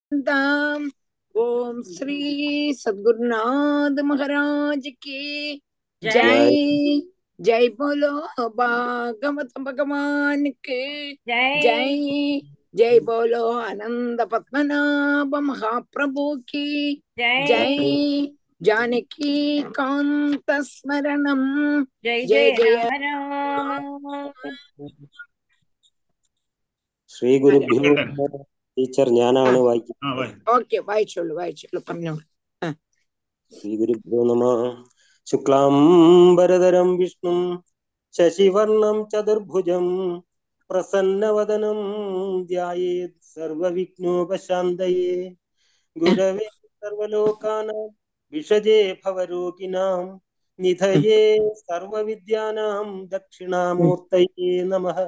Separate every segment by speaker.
Speaker 1: தாம் ஓம் ஸ்ரீ சத்குருநாத் மகாராஜ் கி ஜெய் ஜெய் போலோ பாகவத பகவானுக்கு ஜெய் ஜெய் போலோ அனந்த பத்மநாப மகாபிரபு கி ஜெய் ஜானகி காந்த ஸ்மரணம்
Speaker 2: ஜெய்
Speaker 1: ஜெய்
Speaker 2: ஜெய
Speaker 1: ஜெய
Speaker 2: ராம
Speaker 3: ശ്രീ ഗുരുഭ്യോ ടീച്ചർ ഞാനാണ് വായിക്കുന്നത്
Speaker 4: ആ വായി
Speaker 1: ഓക്കെ വായിച്ചോളൂ വായിച്ചോളൂ പറഞ്ഞോളൂ
Speaker 3: ശ്രീ ഗുരുഭ്യോ നമ ശുക്ലാംബരധരം വിഷ്ണു ശശിവർണം ചതുർഭുജം പ്രസന്നവദനം ധ്യായേത് സർവവിഘ്നോപശാന്തയേ ഗുരവേ സർവലോകാനാം വിഷജേ ഭവരോഗിനാം നിധയേ സർവവിദ്യാനാം ദക്ഷിണാമൂർത്തയേ നമഃ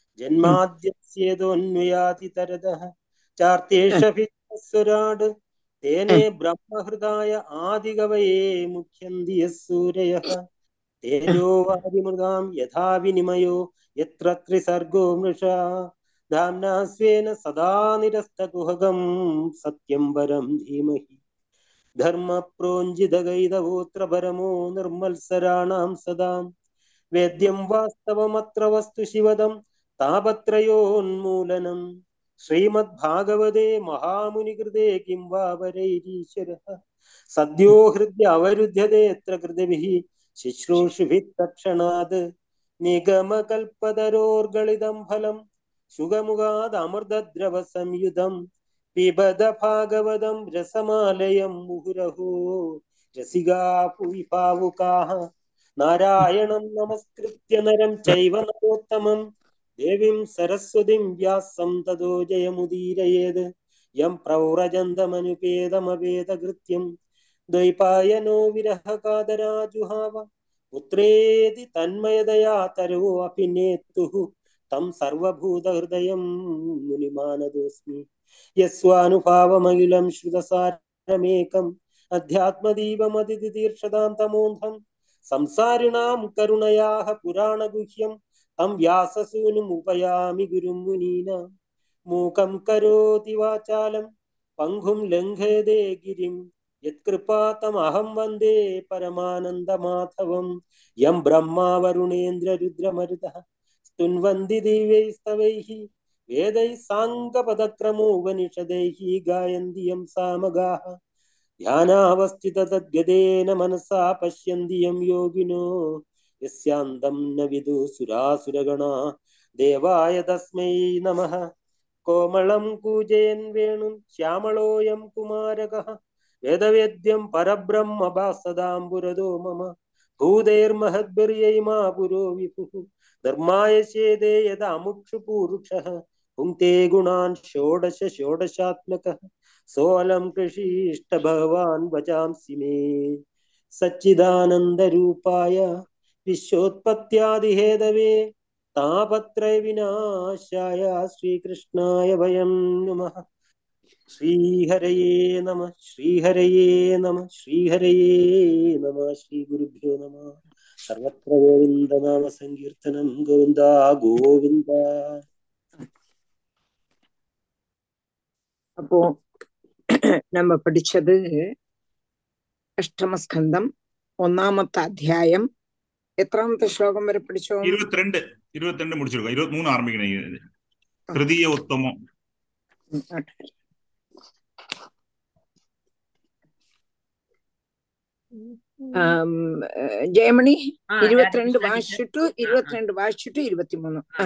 Speaker 3: ജന്മാദ്യസ്യേതോന്വയാതി തരതഃ ചാർത്തേഷഭിസ്വരാട് തേനേ ബ്രഹ്മഹൃദായ ആദികവയേ മുഖ്യന്തി യസ്സൂരയഃ തേജോ വാരിമൃതാം യഥാ വിനിമയോ യത്ര ത്രിസർഗോ മൃഷാ ധാംനാ സ്വേന സദാ നിരസ്തകുഹകം സത്യം പരം ധീമഹി ധർമ്മപ്രോഞ്ചിതഗൈതവോത്ര പരമോ നിർമ്മത്സരാണാം സദാം വേദ്യം വാസ്തവമത്ര വസ്തു ശിവദം താപത്രയോന്മൂലനം ശ്രീമദ്ഭാഗവതേ മഹാമുനികൃതേ കിം വാ വരൈരീശ്വരഃ സദ്യോ ഹൃദ്യ അവരുദ്ധ്യതേത്ര കൃതിഭിः ശുശ്രൂഷുഭിः തക്ഷണാത് നിഗമകൽപ്പതരോർഗളിതം ഫലം ശുഗമുഖാദമൃതദ്രവ സംയുതം പിബത ഭാഗവതം രസമാലയം മുഹുരഹോ രസികാ ഭുവി പാവുകാः നാരായണം നമസ്കൃത്യ നരം ചൈവ നരോത്തമം ദേവീം സരസ്വതിം വ്യാസം തതോ ജയമുദീരയേത് യം പ്രൗരജന്തമനുപേതമവേദകൃത്യം ദ്വൈപായനോ വിരഹകാതരാജുഹാവ പുത്രേതി തന്മയതയാ തരോ അഭിനേത്തുഃ തം സർവഭൂതഹൃദയം മുനിമാനദോസ്മി യസ്വാനുഭാവമഖിലം ശ്രുതസാരമേകം അധ്യാത്മദീപമതിഥിതീർഷതാം തമോന്ധം സംസാരിണാം കരുണയാഹ പുരാണഗുഹ്യം തം വ്യാസസൂനുമുപയാമി ഗുരും മുനീനാം മൂകം കരോതി വാചാലം പങ്കും ലംഘയതേ ഗിരിം യത്കൃപാതമഹം വന്ദേ പരമാനന്ദമാധവം യം ബ്രഹ്മാ വരുണേന്ദ്രരുദ്രമരുതഃ സ്തുൻവന്തി ദിവ്യൈസ്തവൈः വേദൈः സാङ्गपदक्रमोपनिषदैः गायन्ति यं सामगाः ध्यानावस्थित तद्गदेन मनसा पश्यन्ति यं योगिनो यस्यान्तं न विदुः सुरासुरगणा देवाय तस्मै नमः कोमलं कूजयन् वेणुं श्यामलोऽयं कुमारकः वेदवेद्यं परब्रह्म भासदां पुरदो मम भूतैर्महद्भिर्यैमा पुरो विपुः धर्माय चेदे यदामुक्षुपूरुषः पुङ्क्ते गुणान् षोडश षोडशात्मकः सोऽलं कृषीष्ट भगवान् वचांसि मे सच्चिदानन्दरूपाय विश्वोत्पत्त्यादिहेदवे तापत्रयविनाशाय श्रीकृष्णाय वयं नमः श्रीहरये नमः श्रीहरये नमः श्रीहरये नमः श्रीगुरुभ्यो नमः सर्वत्र गोविन्दनाम सङ्कीर्तनं गोविन्द गोविन्द
Speaker 1: அப்போ நம்ம படிச்சது அஷ்டமஸ்கந்தம் ஒன்னாமത്തെ அத்தியாயம் எத்தனாமത്തെ ശ്ലോകം വരെ പഠിച്ചോ
Speaker 4: இருபத்தி இருபத்தி முடிச்சிருக்கோம் இருபத்தி மூணு ஆரம்பிக்கணும் இது. திருதிய உத்தமம்
Speaker 1: ആം, ഏഹ്, ജയമണി
Speaker 2: ആ,
Speaker 1: ഇരുപത്തിരണ്ട്
Speaker 2: രാധാകൃഷ്ണ
Speaker 1: വായിച്ചിട്ടു ഇരുപത്തിരണ്ട് വായിച്ചിട്ടു ഇരുപത്തിമൂന്ന് ആ,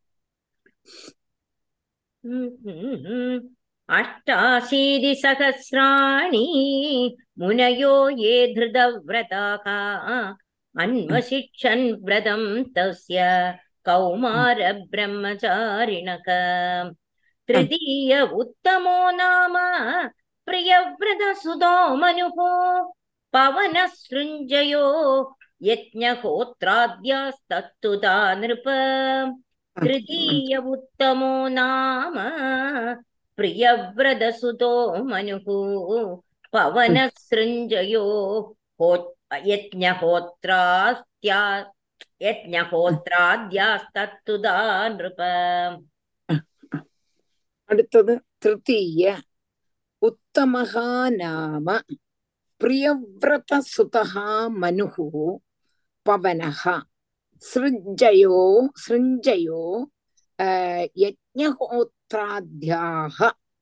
Speaker 2: अष्टाशीति सहस्राणि मुनयो ये धृतव्रताः अन्वशिक्षन् व्रतं तस्य कौमारब्रह्मचारिणः तृतीय उत्तमो नाम प्रियव्रतसुतो मनुः पवनसृञ्जयो यज्ञहोत्राद्यास्तत्तुता नृप तृतीय उत्तमो नाम प्रियव्रतसुतो मनुः पवनसृञ्जयो हो यज्ञहोत्रास्त्या
Speaker 1: उत्तमः नाम प्रियव्रतसुतः मनुः पवनः सृञ्जयो सृञ्जयो अ, यज्ञहोत्राद्याः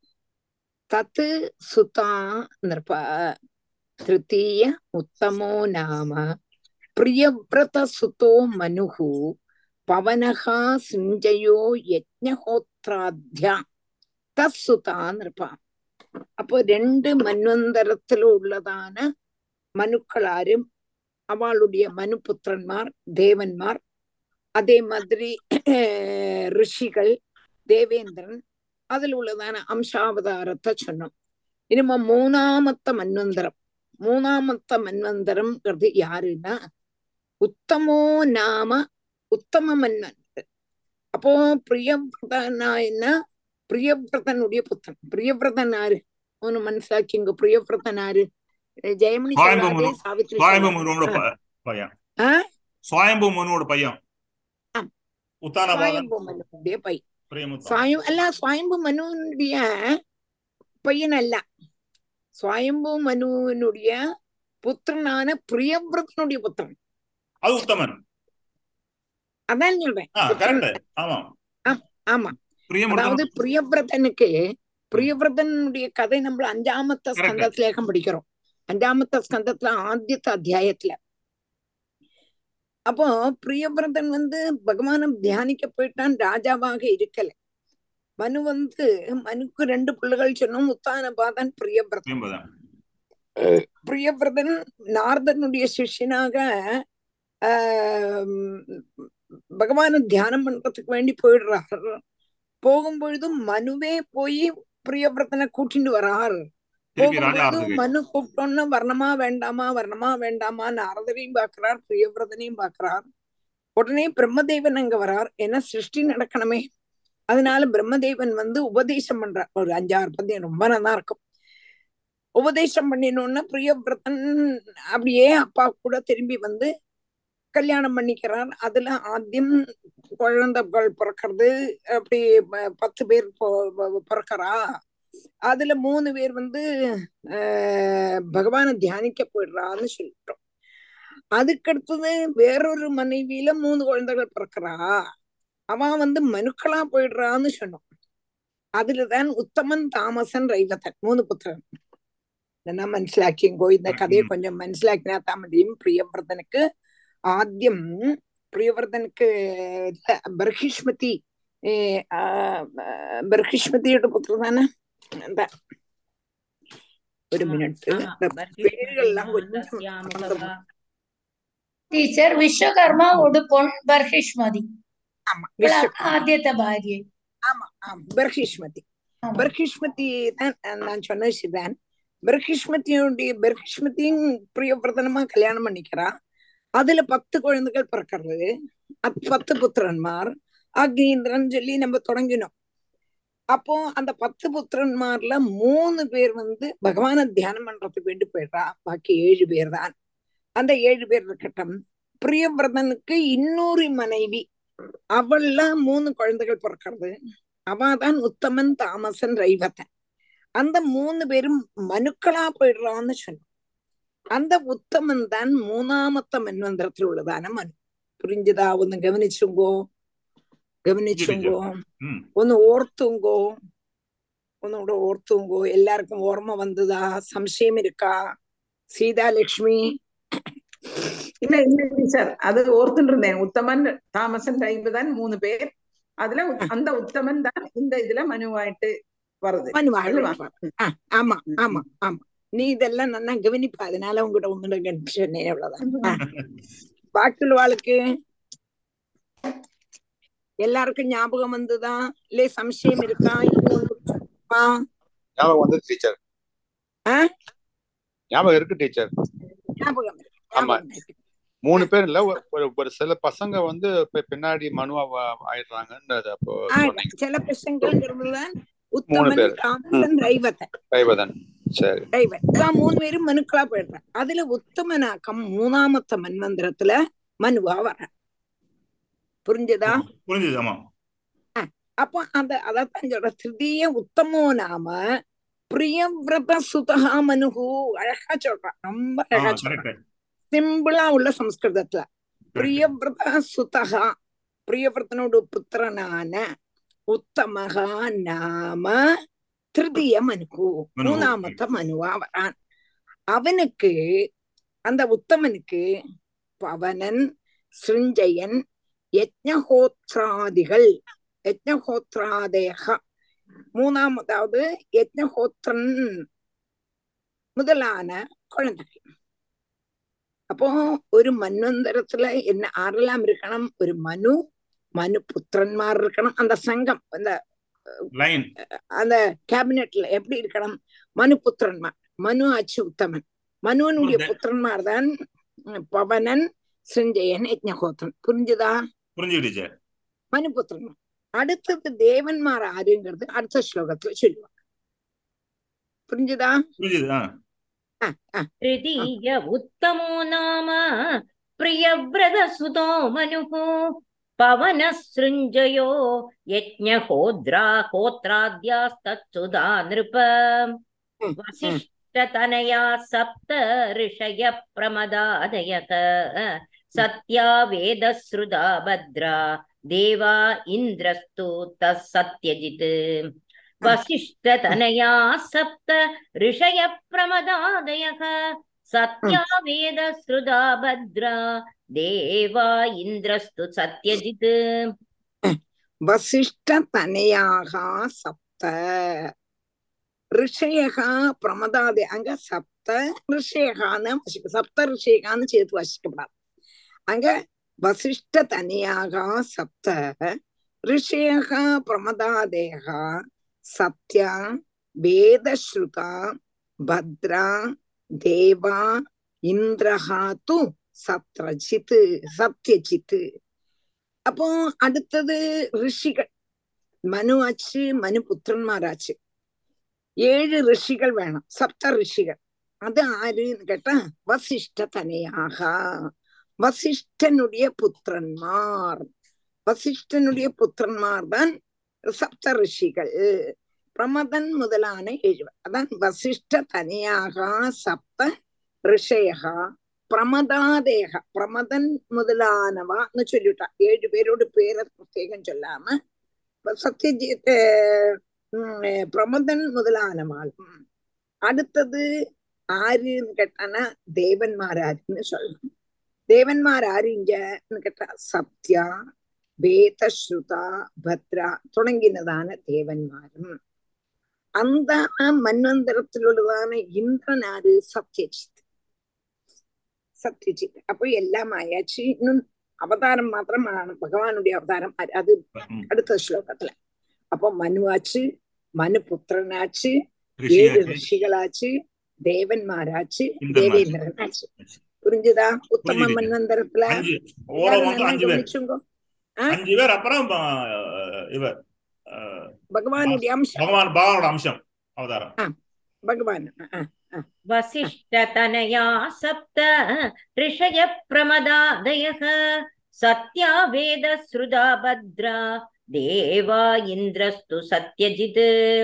Speaker 1: तत् सुता नृप तृतीय उत्तमो नाम प्रियव्रतसुतो मनुः पवनः सृञ्जयो यज्ञहोत्राद्യ തസ്സുതാ നൃപ അപ്പൊ രണ്ട് മന്വന്തരത്തിലുള്ളതാണ് മനുക്കളാരും അവളുடைய மனுபுத்திரன்மார் தேவன்மார் அதே மாதிரி ரிஷிகள் தேவேந்திரன் அதில் உள்ளதான அம்சாவதாரத்தை சொன்னோம் இனிமே மூணாமத்த மன்வந்தரம் மூணாமத்த மன்வந்தரம்ங்கிறது யாருன்னா உத்தமோ நாம உத்தம மன்வந்தர் அப்போ பிரியவிரதனா பிரியவிரதனுடைய புத்தன் பிரியவிரதன் ஆரு ஒன்னு മനസ്സിലാക്കിங்க பிரியவிரதன் ஆரு ஜெயமணி
Speaker 4: சுவாயம்பு
Speaker 1: சொல்லாதே
Speaker 4: மனு
Speaker 1: சாவித்ரி
Speaker 4: சுவாயம்பு
Speaker 1: சொல்லாதே
Speaker 4: மனுவோட
Speaker 1: ஆ,
Speaker 4: ப- பையன்
Speaker 1: ஆ?
Speaker 4: சுவாயம்பு மனுவோட பையன்
Speaker 1: ஆம்.
Speaker 4: உத்தானபாதன்
Speaker 1: சுவாயம்பு மனுடைய பை
Speaker 4: பிரியமுத்தான்
Speaker 1: சுவாயம் அல்ல சுவாயம்பு மனுனுடைய பையன் அல்ல சுவாயம்பு மனுவினுடைய புத்திரனான பிரியவிரதனுடைய புத்திரன்
Speaker 4: அது உத்தமன்
Speaker 1: அதான் சொல்றேன்
Speaker 4: ஆ
Speaker 1: புத்திரன்
Speaker 4: கரெக்ட் ஆமா
Speaker 1: ஆம், ஆமா
Speaker 4: பிரியமுத்தன்
Speaker 1: அதாவது பிரியவிரதனுக்கு பிரியவிரதனுடைய கதை நம்ம அஞ்சாமத்த
Speaker 4: Correct.
Speaker 1: ஸ்கந்தத்திலேகம் படிக்கிறோம் அஞ்சாமத்த ஸ்கந்தத்துல ஆദ്യത്തെ அத்தியாயத்துல அப்போ பிரியவிரதன் வந்து பகவானை தியானிக்க போயிட்டான் ராஜாவாக இருக்கல மனு வந்து மனுக்கு ரெண்டு பிள்ளைகள் சொன்னோம் உத்தானபாதன் பிரியவிரதன்
Speaker 4: பிரியம்பதன்
Speaker 1: பிரியவிரதன் நாரதனுடைய சிஷ்யனாக ஆஹ் பகவானை தியானம் பண்றதுக்கு வேண்டி போயிடுறார் போகும்பொழுதும் மனுவே போய் பிரியவிரதனை கூட்டிட்டு வரார்
Speaker 4: திருப்பி ராஜா
Speaker 1: போகும்போது
Speaker 4: ஆகிறதுக்கு
Speaker 1: மனு கூப்பிட்டோன்னு வர்ணமா வேண்டாமா வர்ணமா வேண்டாமா நாரதரையும் பாக்குறார் பிரியவிரதனையும் பாக்குறார் உடனே பிரம்மதேவன் அங்க வரார் ஏன்னா சிருஷ்டி நடக்கணுமே அதனால பிரம்மதேவன் வந்து உபதேசம் பண்றார் ஒரு அஞ்சாறு பத்தியம் ரொம்ப நல்லா இருக்கும் உபதேசம் பண்ணினோன்னா பிரியவிரதன் அப்படியே அப்பா கூட திரும்பி வந்து கல்யாணம் பண்ணிக்கிறார் அதுல ஆദ്യം குழந்தைகள் பிறக்கிறது அப்படி ப- பத்து பேர் பொ- பொ- பிறக்கறா அதுல மூணு பேர் வந்து ஆஹ் பகவானை தியானிக்க போயிடுறான்னு சொல்லிட்டோம் அதுக்கடுத்தது வேறொரு மனைவியில மூணு குழந்தைகள் பிறக்கிறா அவன் வந்து மனுக்களா போயிடுறான்னு சொன்னோம் அதுலதான் உத்தமன் தாமசன் ரைவதன் மூணு புத்திரன் இதெல்லாம் മനസ്സിലാക്കിയെങ്കോ இந்த കഥയെ கொஞ்சம் മനസ്സിലാക്കിനാ താൻ മതിയും പ്രിയവ്രതനുക്ക് ആദ്യം പ്രിയവ്രതനുക്ക് ബർഹിഷ്മതി ഏ, ആ, ആ, ബർഹിഷ്മതിയുടെ പുത്രനാണ് എന്താ ഒരു മിനിറ്റ് പേരുകളെല്ലാം கொஞ்சம்
Speaker 2: ശ്യാമള
Speaker 5: ടീച്ചർ വിശ്വകർമ്മ ഉടുപ്പൊൺ ബർഹിഷ്മതി
Speaker 1: ஆமா
Speaker 5: ഇവള്
Speaker 1: விஸ்வ
Speaker 5: ആദ്യത്തെ ഭാര്യ
Speaker 1: ஆமா ஆமா பர்ஹிஷ்மதி
Speaker 5: ஆமா.
Speaker 1: பர்ஹிஷ்மதி தான் நான் சொன்னது சிதான் பர்ஹிஷ்மதியுடைய பர்ஹிஷ்மதியும் பிரியவிரதனமா கல்யாணம் பண்ணிக்கிறா அதுல பத்து குழந்தைகள் பிறக்கிறது அப்~ பத்து புத்திரன்மார் அக்னீந்திரன் சொல்லி நம்ம தொடங்கினோம் அப்போ அந்த பத்து புத்திரன்மார்ல மூணு பேர் வந்து பகவானை தியானம் பண்றதுக்கு வேண்டி போயிடுறா பாக்கி ஏழு பேர் தான் அந்த ஏழு பேர் இருக்கட்டும் பிரியவிரதனுக்கு இன்னொரு மனைவி அவள்ல மூணு குழந்தைகள் பிறக்கிறது அவதான் உத்தமன் தாமசன் ரைவதன் அந்த மூணு பேரும் மனுக்களா போயிடுறான்னு சொன்னோம் அந்த உத்தமன் தான் மூணாமத்த மன்வந்திரத்தில் உள்ளதான மனு புரிஞ்சுதா ஒன்னு கவனிச்சுங்கோ கவனிச்சுங்கோ
Speaker 4: ம்
Speaker 1: ഒന്ന് ഓർത്തുങ്കോ ഒന്നുകൂടെ ഓർത്തുങ്കോ എല്ലാവർക്കും ഓർമ്മ വന്നതാ സംശയം இருக்கா சீதாலட்சுமி
Speaker 6: இல்ல இல்ல டீச்சர் அது ஓர்த்துட்டு இருந்தேன் உத்தமன் தாமசன் ரைம்புதான் மூணு பேர் அதுல உத்- அந்த உத்தமன் தான் இந்த இதுல மனுவாயிட்டு வருது
Speaker 1: மனுவாழ்வு
Speaker 6: அல்லவா?
Speaker 1: ஆ, ஆமா ஆமா ஆமா நீ இதெல்லாம் நல்லா கவனிப்பா அதனால உங்ககிட்ட ஒண்ணு கவனிச்சேன் அவ்வளவுதான் ஆ. பாக்கியுள்ளவாளுக்கு எல்லாருக்கும் ஞாபகம் வந்துதா இல்ல சம்சயம் இருக்கா இன்னும் ஒண்ணு இருக்கா?
Speaker 7: ஞாபகம் வந்து டீச்சர்
Speaker 1: ஆ?
Speaker 7: ஞாபகம் இருக்கு டீச்சர்
Speaker 1: ஞாபகம் இருக்கு
Speaker 7: ஆமா.
Speaker 1: ஞாபகம் இருக்கு.
Speaker 7: மூணு பேர் இல்ல ஒரு- ஒரு ஒரு சில பசங்க வந்து இப்ப பின்னாடி மனுவா வா- ஆயிடுறாங்கன்னு அது அப்போ
Speaker 1: ஆ,
Speaker 7: சொன்னீங்க
Speaker 1: சில பிரசங்கள்ங்கிறதுதான் உத்தமன்
Speaker 7: பேர்.
Speaker 1: தாமசன் ரைவதன்
Speaker 7: கைவதன் சரி
Speaker 1: ரைவன் இதான் மூணு பேரும் மனுக்களா போயிடுறான் அதுல உத்தமனாக்கம் மூணாமத்த மன்வந்திரத்துல மனுவா வர புரிஞ்சதா
Speaker 4: புரிஞ்சுது ஆமா
Speaker 1: அப்போ அந்த அதான் சொல்ற திருதீய உத்தமோ நாம பிரியவிரத சுதகா மனுகு அழகா சொல்றான் ரொம்ப
Speaker 4: ஆ
Speaker 1: அழகா சொல்றான்
Speaker 4: கரெக்ட்
Speaker 1: சிம்பிளா உள்ள சம்ஸ்கிருதத்துல பிரியவிரத சுதகா பிரியவிரதனோட புத்திரனான உத்தமகா நாம திருதிய மனுகு
Speaker 4: மனு.
Speaker 1: மூணாமத்த மனுவா வரான் அவனுக்கு அந்த உத்தமனுக்கு பவனன் சிருஞ்சயன் யஜ்ஞஹோத்ராதிகள் யஜ்ஞஹோத்ராதேக மூணாமதாவது யஜ்ஞஹோத்ரன் முதலான குழந்தைகள் அப்போ ஒரு மன்வந்தரத்துல என்ன ஆரெல்லாம் இருக்கணும் ஒரு மனு மனு புத்திரன்மார் இருக்கணும் அந்த சங்கம் அந்த
Speaker 4: லைன்
Speaker 1: அந்த கேபினெட்ல எப்படி இருக்கணும் மனு புத்திரன்மார் மனு ஆச்சு உத்தமன் மனுவனுடைய
Speaker 4: புரியுது.
Speaker 1: புத்திரன்மார் தான் உம், பவனன் சிஞ்சயன் யஜ்ஞஹோத்திரன் புரிஞ்சுதா
Speaker 4: புரிஞ்சுக்கிடுச்சு
Speaker 1: மனு புத்திரன்மார் அடுத்தது தேவன்மார் ஆறுங்கிறது அடுத்த ஸ்லோகத்துல சொல்லுவாங்க புரிஞ்சுதா
Speaker 4: புரிஞ்சுது ஆ
Speaker 2: तृतीय उत्तमो नाम प्रियव्रतसुतो मनुः पवनः सृञ्जयो यज्ञहोद्रा होत्राद्यास्तत्सुधा नृप
Speaker 1: ம்,
Speaker 2: वसिष्ठतनया सप्त ऋषयः प्रमदादयः सत्या वेदश्रुता भद्रा देवा इन्द्रस्तु तः सत्यजित् वसिष्ठतनया सप्त ऋषयः प्रमदादयः सत्या वेदश्रुता भद्रा देवा इन्द्रस्तु सत्यजित्
Speaker 1: வசிஷ்ட தனையாக சப்த ரிஷயகா பிரமதாதே அங்க சப்த ரிஷயகான்னு வசிக்க சப்த ரிஷயகான்னு சேர்த்து வசிக்கப்படாது அங்க வசிஷ்ட தனியாக சப்த ரிஷயகா பிரமதாதேகா சத்யா வேதஸ்ருதா பத்ரா தேவா இந்திரஹா து சத்ரஜித் சத்யஜித் அப்போ அடுத்தது ரிஷிகள் மனு ஆச்சு மனு புத்திரன்மாராச்சு ஏழு ரிஷிகள் வேணும் சப்த ரிஷிகள் அது ஆருன்னு கேட்டா வசிஷ்ட தனையாக வசிஷ்டனுடைய புத்திரன்மார் வசிஷ்டனுடைய புத்திரன்மார் தான் சப்த ரிஷிகள் பிரமதன் முதலான ஏழு அதான் வசிஷ்ட தனியாக சப்த ரிஷயகா பிரமதாதேக பிரமதன் முதலானவான்னு சொல்லிவிட்டா ஏழு பேரோட பேரை பிரத்யேகம் சொல்லாம இப்ப சத்யஜித் உம், பிரமதன் முதலானவாள் உம். அடுத்தது ஆருன்னு கேட்டானா தேவன்மார் ஆருன்னு சொல்லணும் தேவன்மார் ஆறு இங்கன்னு கேட்டா சத்யா வேதஸ்ருதா பத்ரா தொடங்கினதான தேவன்மாரும் அந்த மன்வந்தரத்திலுള്ളதான இந்திரனாரு சத்யஜித் சத்யஜித் அப்போ எல்லாம் ஆயாச்சு இன்னும் அவதாரம் மாத்திரമാണ് பகவானுடைய அவதாரம் அது- அது
Speaker 4: ம்.
Speaker 1: அடுத்த ஸ்லோகத்துல அப்போ மனுவாச்சு மனு புத்திரனாச்சு ஏழு
Speaker 4: ரிஷியாச்சு
Speaker 1: ரிஷிகளாச்சு தேவன்மாராச்சு
Speaker 4: இந்திரனாச்சு.
Speaker 1: தேவேந்திரனாச்சு புரிஞ்சுதா உத்தம
Speaker 4: புரிஞ்சுது.
Speaker 1: மன்வந்தரத்துல
Speaker 4: அஞ்சு ஓரம்
Speaker 1: எல்லாரும்
Speaker 4: வந்து
Speaker 1: நல்லா
Speaker 4: அஞ்சு பேர்
Speaker 1: கவனிச்சுங்கோ
Speaker 4: அஞ்சு பேர் அப்புறம் அஹ், இவர் அஹ்,
Speaker 1: பகவானுடைய அம்சம்
Speaker 4: பகவான் பகவானோட அம்சம் அவதாரம்
Speaker 1: பகவான் ஆ, ஆ.
Speaker 2: वसिष्ठतनया सप्त ऋषयः प्रमदादयः सत्या वेदश्रुता भद्रा देवा इन्द्रस्तु सत्यजित्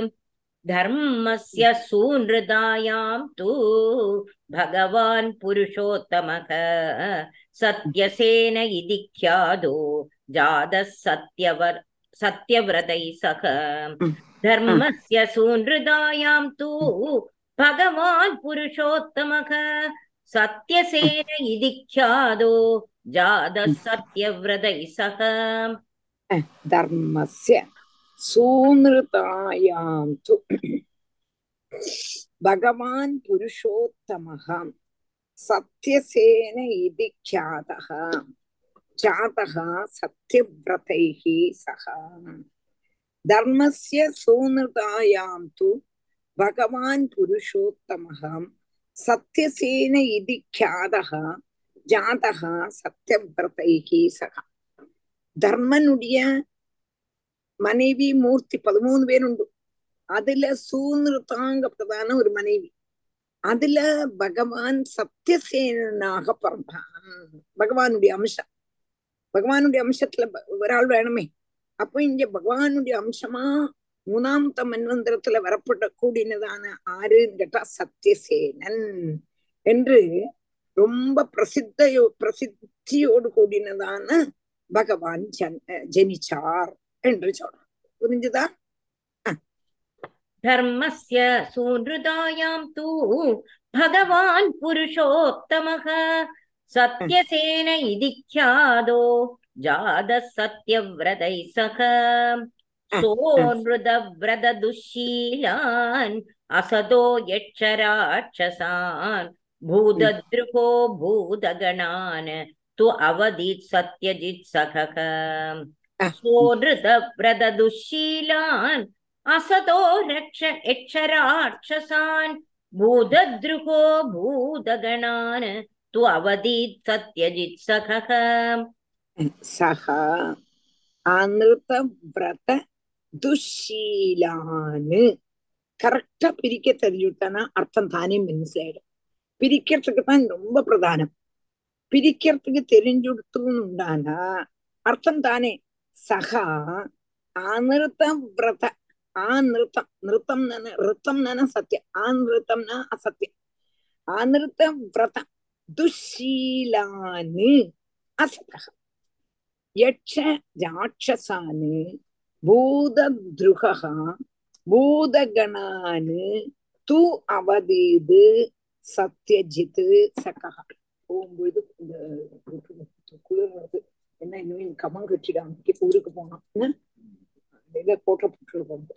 Speaker 2: धर्मस्य सूनृदायां तु भगवान् पुरुषोत्तमः सत्यसेन इति ख्यातो जातः सत्यवर सत्यव्रतैः सह धर्मस्य सूनृदायां तु भगवान् पुरुषोत्तमः सत्यसेन इति ख्यातो जातः सत्यव्रतैः सह
Speaker 1: धर्मस्य सूनृतायां तु भगवान् पुरुषोत्तमः सत्यसेन इति ख्यातः जातः सत्यव्रतैः सह धर्मस्य सूनृतायां तु भगवान् पुरुषोत्तमः सत्यसेन इति ख्यातः जातः சத்தியவிரதைः சக தர்மனுடைய மனைவி மூர்த்தி பதிமூணு பேர் உண்டு அதுல சூநிருத்தாங்கப்பட்டதான ஒரு மனைவி அதுல பகவான் சத்தியசேனாக பிறந்தான் பகவானுடைய அம்சம் பகவானுடைய அம்சத்துல ப- ஒரு ஆள் வேணுமே அப்போ இங்க பகவானுடைய அம்சமா மூணாமത്തെ மன்வந்திரத்துல வரப்பட்ட கூடினதான ஆறுன்னு கேட்டா சத்தியசேனன் என்று ரொம்ப பிரசித்தையோ பிரசித்தியோடு கூடினதான பகவான் ஜன் ஜனிச்சார் என்று சொல்றார் புரிஞ்சுதா
Speaker 2: धर्मस्य सुहृदायां तु भगवान् पुरुषोत्तमः सत्यसेन इति ख्यातो जातः सत्यव्रतैः सह सोऽनृतव्रतदुःशीलान् असतो यक्षराक्षसान् भूतद्रुहो भूतगणान् तु अवदीत् सत्यजित् सखः सोऽनृतव्रतदुःशीलान् असतो रक्ष यक्षराक्षसान् भूतद्रुहो भूतगणान् तु अवदीत् सत्यजित् सखः
Speaker 1: സഹ അനൃതവ്രത துஷீலான்னு கரெக்டா பிரிக்க தெரிஞ்சுட்டானா அர்த்தம் தானே மனசிலாயிடும் பிரிக்கிறதுக்கு தான் ரொம்ப பிரதானம் பிரிக்கிறதுக்கு தெரிஞ்சுடுத்துன்னு உண்டானா அர்த்தம் தானே சகா அனிருத்த விரத ஆநிருத்தம் நிருத்தம் ரித்தம் சத்தியம் ஆநிருத்தம்னா அசத்தியம் ஆநிருத்த விரதம் துஷீலான்னு அசதக யட்ச ராட்சசானு பூதத்ருகா பூதகணானு து அவதீது சத்யஜித் சகா போகும்பொழுது இந்த குளிர் வருது என்ன இன்னும் கமம் கட்டிடாம ஊருக்கு போனோம் என்ன இதை கோட்டை போட்டு போகுது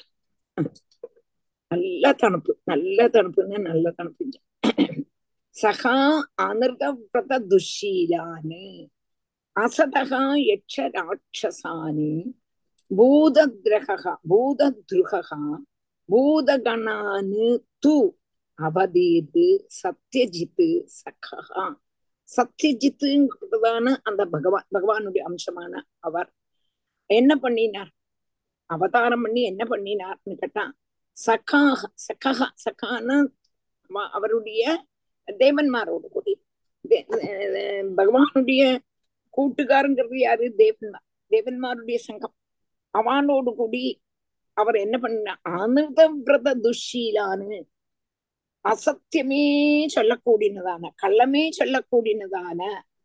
Speaker 1: நல்ல தணுப்பு நல்ல தணுப்புன்னா நல்ல தணுப்பு சகா அனிர்த துஷீலானு அசதகா யட்ச ராட்சசானி பூதத்ரகா பூதத்ருகா பூதகணானு து அவதீது சத்யஜித்து சகா சத்யஜித்துங்கிறதான அந்த பகவான் பகவானுடைய அம்சமான அவர் என்ன பண்ணினார் அவதாரம் பண்ணி என்ன பண்ணினார்னு கேட்டா சகாக சகா சகான அவருடைய தேவன்மாரோடு கூடி பகவானுடைய கூட்டுக்காரங்கிறது யாரு தேவன்மார் தேவன்மாருடைய சங்கம் அவனோடு கூடி அவர் என்ன பண்ண அமிர்த விரத துஷீலான்னு அசத்தியமே சொல்லக்கூடியனதான கள்ளமே சொல்லக்கூடியனதான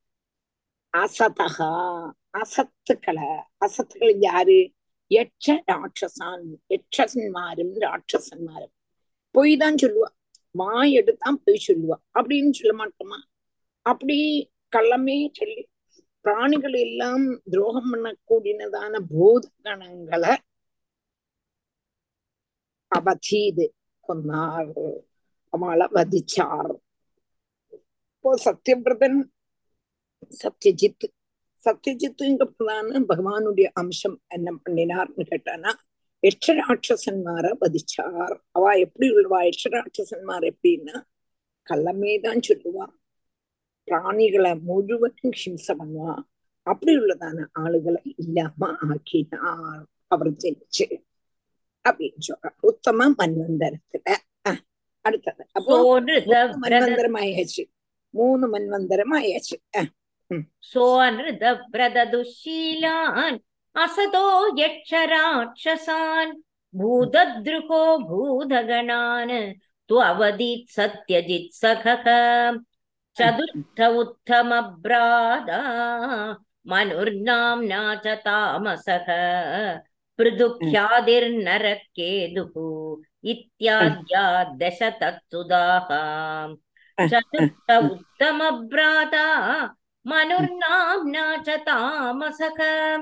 Speaker 1: அசதகா அசத்துக்களை அசத்துக்கள் யாரு யட்ச ராட்சசான் யட்சசன்மாரும் ராட்சசன்மாரும் பொய் தான் சொல்லுவா வாய் எடுத்தான் பொய் சொல்லுவா அப்படின்னு சொல்ல மாட்டோமா அப்படி கள்ளமே சொல்லி பிராணிகள் எல்லாம் துரோகம் பண்ணக்கூடியனதான பூத கணங்களை அவதீது கொன்னார் அவளை வதிச்சார் இப்போ சத்யபிரதன் சத்யஜித் சத்யஜித்துங்கிறதான பகவானுடைய அம்சம் என்ன பண்ணினார்னு கேட்டானா யட்சராட்சசன்மார வதிச்சார் அவ எப்படி உள்ளவா யட்சராட்சசன்மார் எப்படின்னா கள்ளமே தான் சொல்லுவா பிராணிகளை முழுவதும் ஹிம்சை பண்ணுவா அப்படி உள்ளதான ஆளுகளை இல்லாம ஆக்கினார் அவர் ஜெயிச்சு அப்படின்னு சொல்றார் உத்தம மன்வந்தரத்துல அடுத்தது அப்போ மன்வந்தரம் ஆயாச்சு மூணு மன்வந்தரம் ஆயாச்சு
Speaker 2: सोऽनृतव्रतदुःशीलान् असतो यक्षराक्षसान् भूतद्रुहो भूतगणान् तु अवदीत् सत्यजित् सखः चतुर्थ उत्तमभ्राता मनुर्नाम्ना च तामसः पृथुख्यादिर्नरकेतुः इत्याद्या दश तत्सुदाः चतुर्थ उत्तमभ्राता मनुर्नाम्ना च तामसः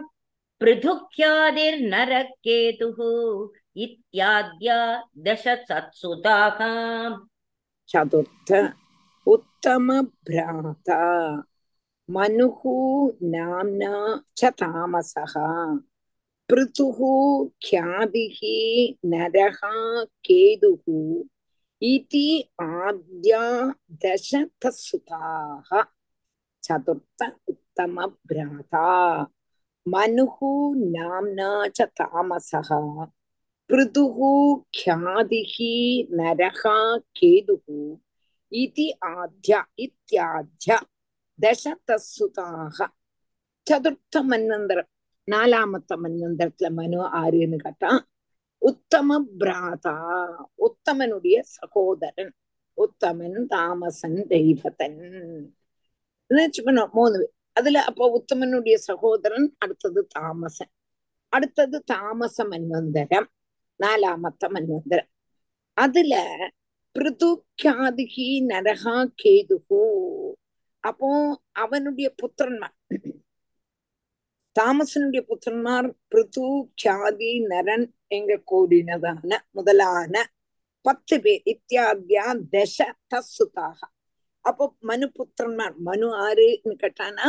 Speaker 2: पृथुख्यादिर्नरकेतुः इत्याद्या दश सत्सुताः
Speaker 1: चतुर्थ उत्तमभ्राता मनुः नाम्ना च तामसः पृथुः ख्यादिः नरः केतुः इति आद्या दशतसुताः चतुर्थ उत्तमभ्राता मनुः नाम्ना च तामसः पृथुः ख्यादिः नरः केतुः इति आद्य इत्याद्य दशतसुताः சதுர்த்த மன்வந்தரம் நாலாமத்த மன்வந்தரத்துல மனு ஆறுன்னு கேட்டா உத்தம பிராதா உத்தமனுடைய சகோதரன் உத்தமன் தாமசன் தெய்வதன் வச்சுக்கணும் மூணு பேர் அதுல அப்போ உத்தமனுடைய சகோதரன் அடுத்தது தாமசன் அடுத்தது தாமச மன்வந்தரம் நாலாமத்த மன்வந்தரம் அதுல பிருதுக்கியாதிகி நரகா கேதுகு அப்போ அவனுடைய புத்திரன்மார் தாமசனுடைய புத்திரன்மார் பிருது கியாதி நரன் எங்க கூடினதான முதலான பத்து பேர் இத்தியாத்தியா தச தசுதாக அப்போ மனு புத்திரன்மார் மனு ஆறுன்னு கேட்டானா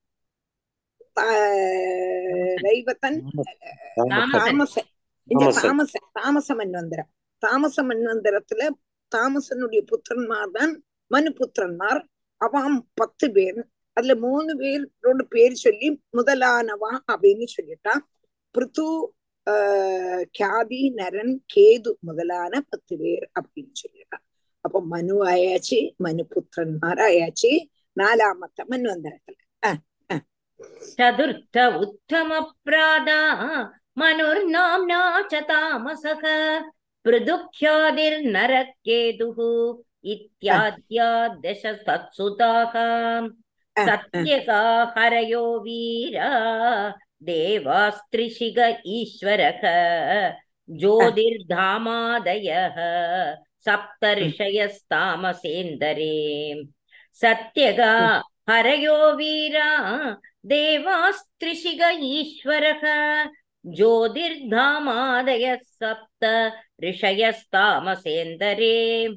Speaker 1: ரைவத்தன் தாமசன் இந்த தாமச தாமச மன்வந்தரம் தாமச மன்வந்தரத்துல தாமசனுடைய புத்திரன்மார் தான் மனு புத்திரன்மார் அவன் பத்து பேர் அதுல மூணு பேரோட பேர் சொல்லி முதலானவா அப்படின்னு சொல்லிட்டா பிருத்து ஆஹ் கியாதி நரன் கேது முதலான பத்து பேர் அப்படின்னு சொல்லிட்டான் அப்ப மனு ஆயாச்சு மனு புத்திரன்மார் ஆயாச்சு நாலாமத்த மன்வந்தரத்துல அஹ்
Speaker 2: चतुर्थ उत्तमप्रादा मनुर्नाम्ना च तामसः पृदुख्यादिर्नरकेतुः इत्याद्या दश तत्सुताः सत्यका हरयो वीरा देवास्त्रिशिग ईश्वरः ज्योतिर्धामादयः सप्तऋषयस्तामसेन्दरे सत्यगा हरयो वीरा देवास्त्रिशिग ईश्वरः ज्योतिर्धामादयः सप्त ऋषयस्तामसेन्दरे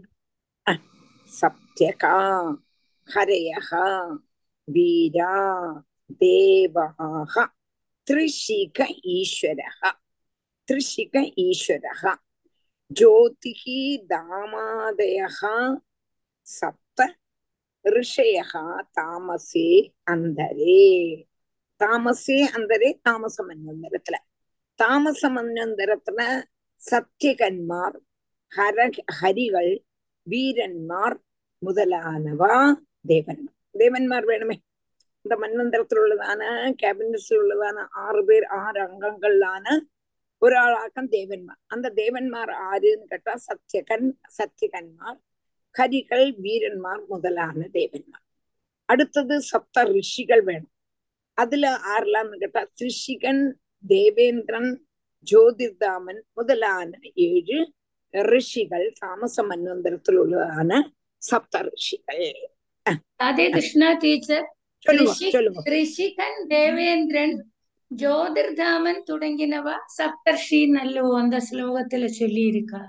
Speaker 1: सत्यका हरयः वीरा देवाः त्रिशिक ईश्वरः त्रिशिक ईश्वरः ज्योतिः दामादयः सप्त ऋषयः तामसे अन्तरे தாமசே அந்தரே தாமச மன்வந்தரத்துல தாமச மன்வந்தரத்துல சத்தியகன்மார் ஹர ஹரிகள் வீரன்மார் முதலானவா தேவன்மார் தேவன்மார் வேணுமே இந்த மன்வந்தரத்தில் உள்ளதான கேபினட்ஸில் உள்ளதான ஆறு பேர் ஆறு அங்கங்களான ஒரு ஆளாக்கம் தேவன்மார் அந்த தேவன்மார் ஆறுன்னு கேட்டா சத்தியகன் சத்தியகன்மார் ஹரிகள் வீரன்மார் முதலான தேவன்மார் அடுத்தது சப்த ரிஷிகள் வேணும் அதுல ஆறலாம்னு கேட்டா ரிஷிகன் தேவேந்திரன் ஜோதிர்தாமன் முதலான ஏழு ரிஷிகள் தாமச மன்வந்தரத்தில் உள்ளதான சப்த ரிஷிகள்
Speaker 5: அதே கிருஷ்ணா டீச்சர்
Speaker 1: சொல்லுங்க
Speaker 5: ரிஷி
Speaker 1: சொல்லுங்க
Speaker 5: ரிஷிகன் தேவேந்திரன் ஜோதிர்தாமன் தொடங்கினவா சப்தர்ஷி நல்லோ அந்த ஸ்லோகத்துல சொல்லி இருக்கா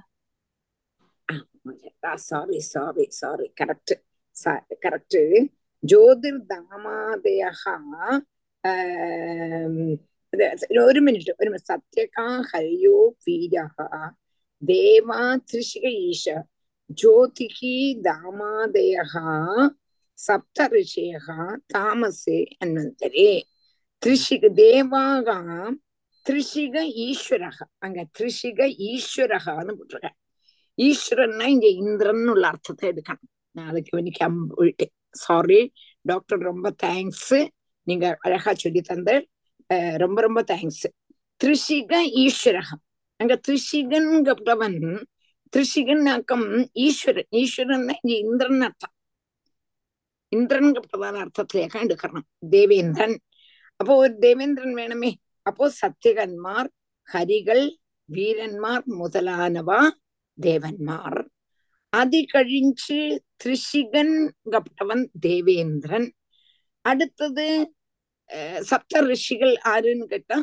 Speaker 1: sorry sorry sorry correct correct ஜோதிர் தாமாதயா ഒരു മിനിറ്റ് ഒരു മിനിറ്റ് സത്യകാ ഹരിയോ വീര ദേവാ ത്രിശിക ഈശ ജ്യോതിഹി ദാമാദയ സപ്ത ഋഷയ താമസേ അന്വന്തരേ ത്രിശിക ദേവാക ത്രിശിക ஈஸ்வர அங்க த்ரிஷிக ஈஸ்வரகான்னு போட்டிருக்க ஈஸ்வரன்னா இங்க இந்திரன் உள்ள அர்த்தத்தை எடுக்கணும் நான் அதை கவனிக்காம போயிட்டேன் சாரி டாக்டர் ரொம்ப தேங்க்ஸ் நீங்க அழகா சொல்லி தந்த ரொம்ப ரொம்ப தேங்க்ஸ் த்ரிஷிக ஈஸ்வரகம் அங்க த்ரிஷிகன்கப்பட்டவன் த்ரிஷிகன்னாக்கம் ஈஸ்வரன் ஈஸ்வரன்னா இங்க இந்திரன் அர்த்தம் இந்திரன்கப்பட்டதான அர்த்தத்திலேயே எடுக்கணும் தேவேந்திரன் அப்போ ஒரு தேவேந்திரன் வேணுமே அப்போ சத்தியகன்மார் ஹரிகள் வீரன்மார் முதலானவா தேவன்மார் அது கழிஞ்சு த்ரிஷிகன்கப்பட்டவன் தேவேந்திரன் அடுத்தது சப்த ரிஷிகள் ஆறுன்னு கேட்டா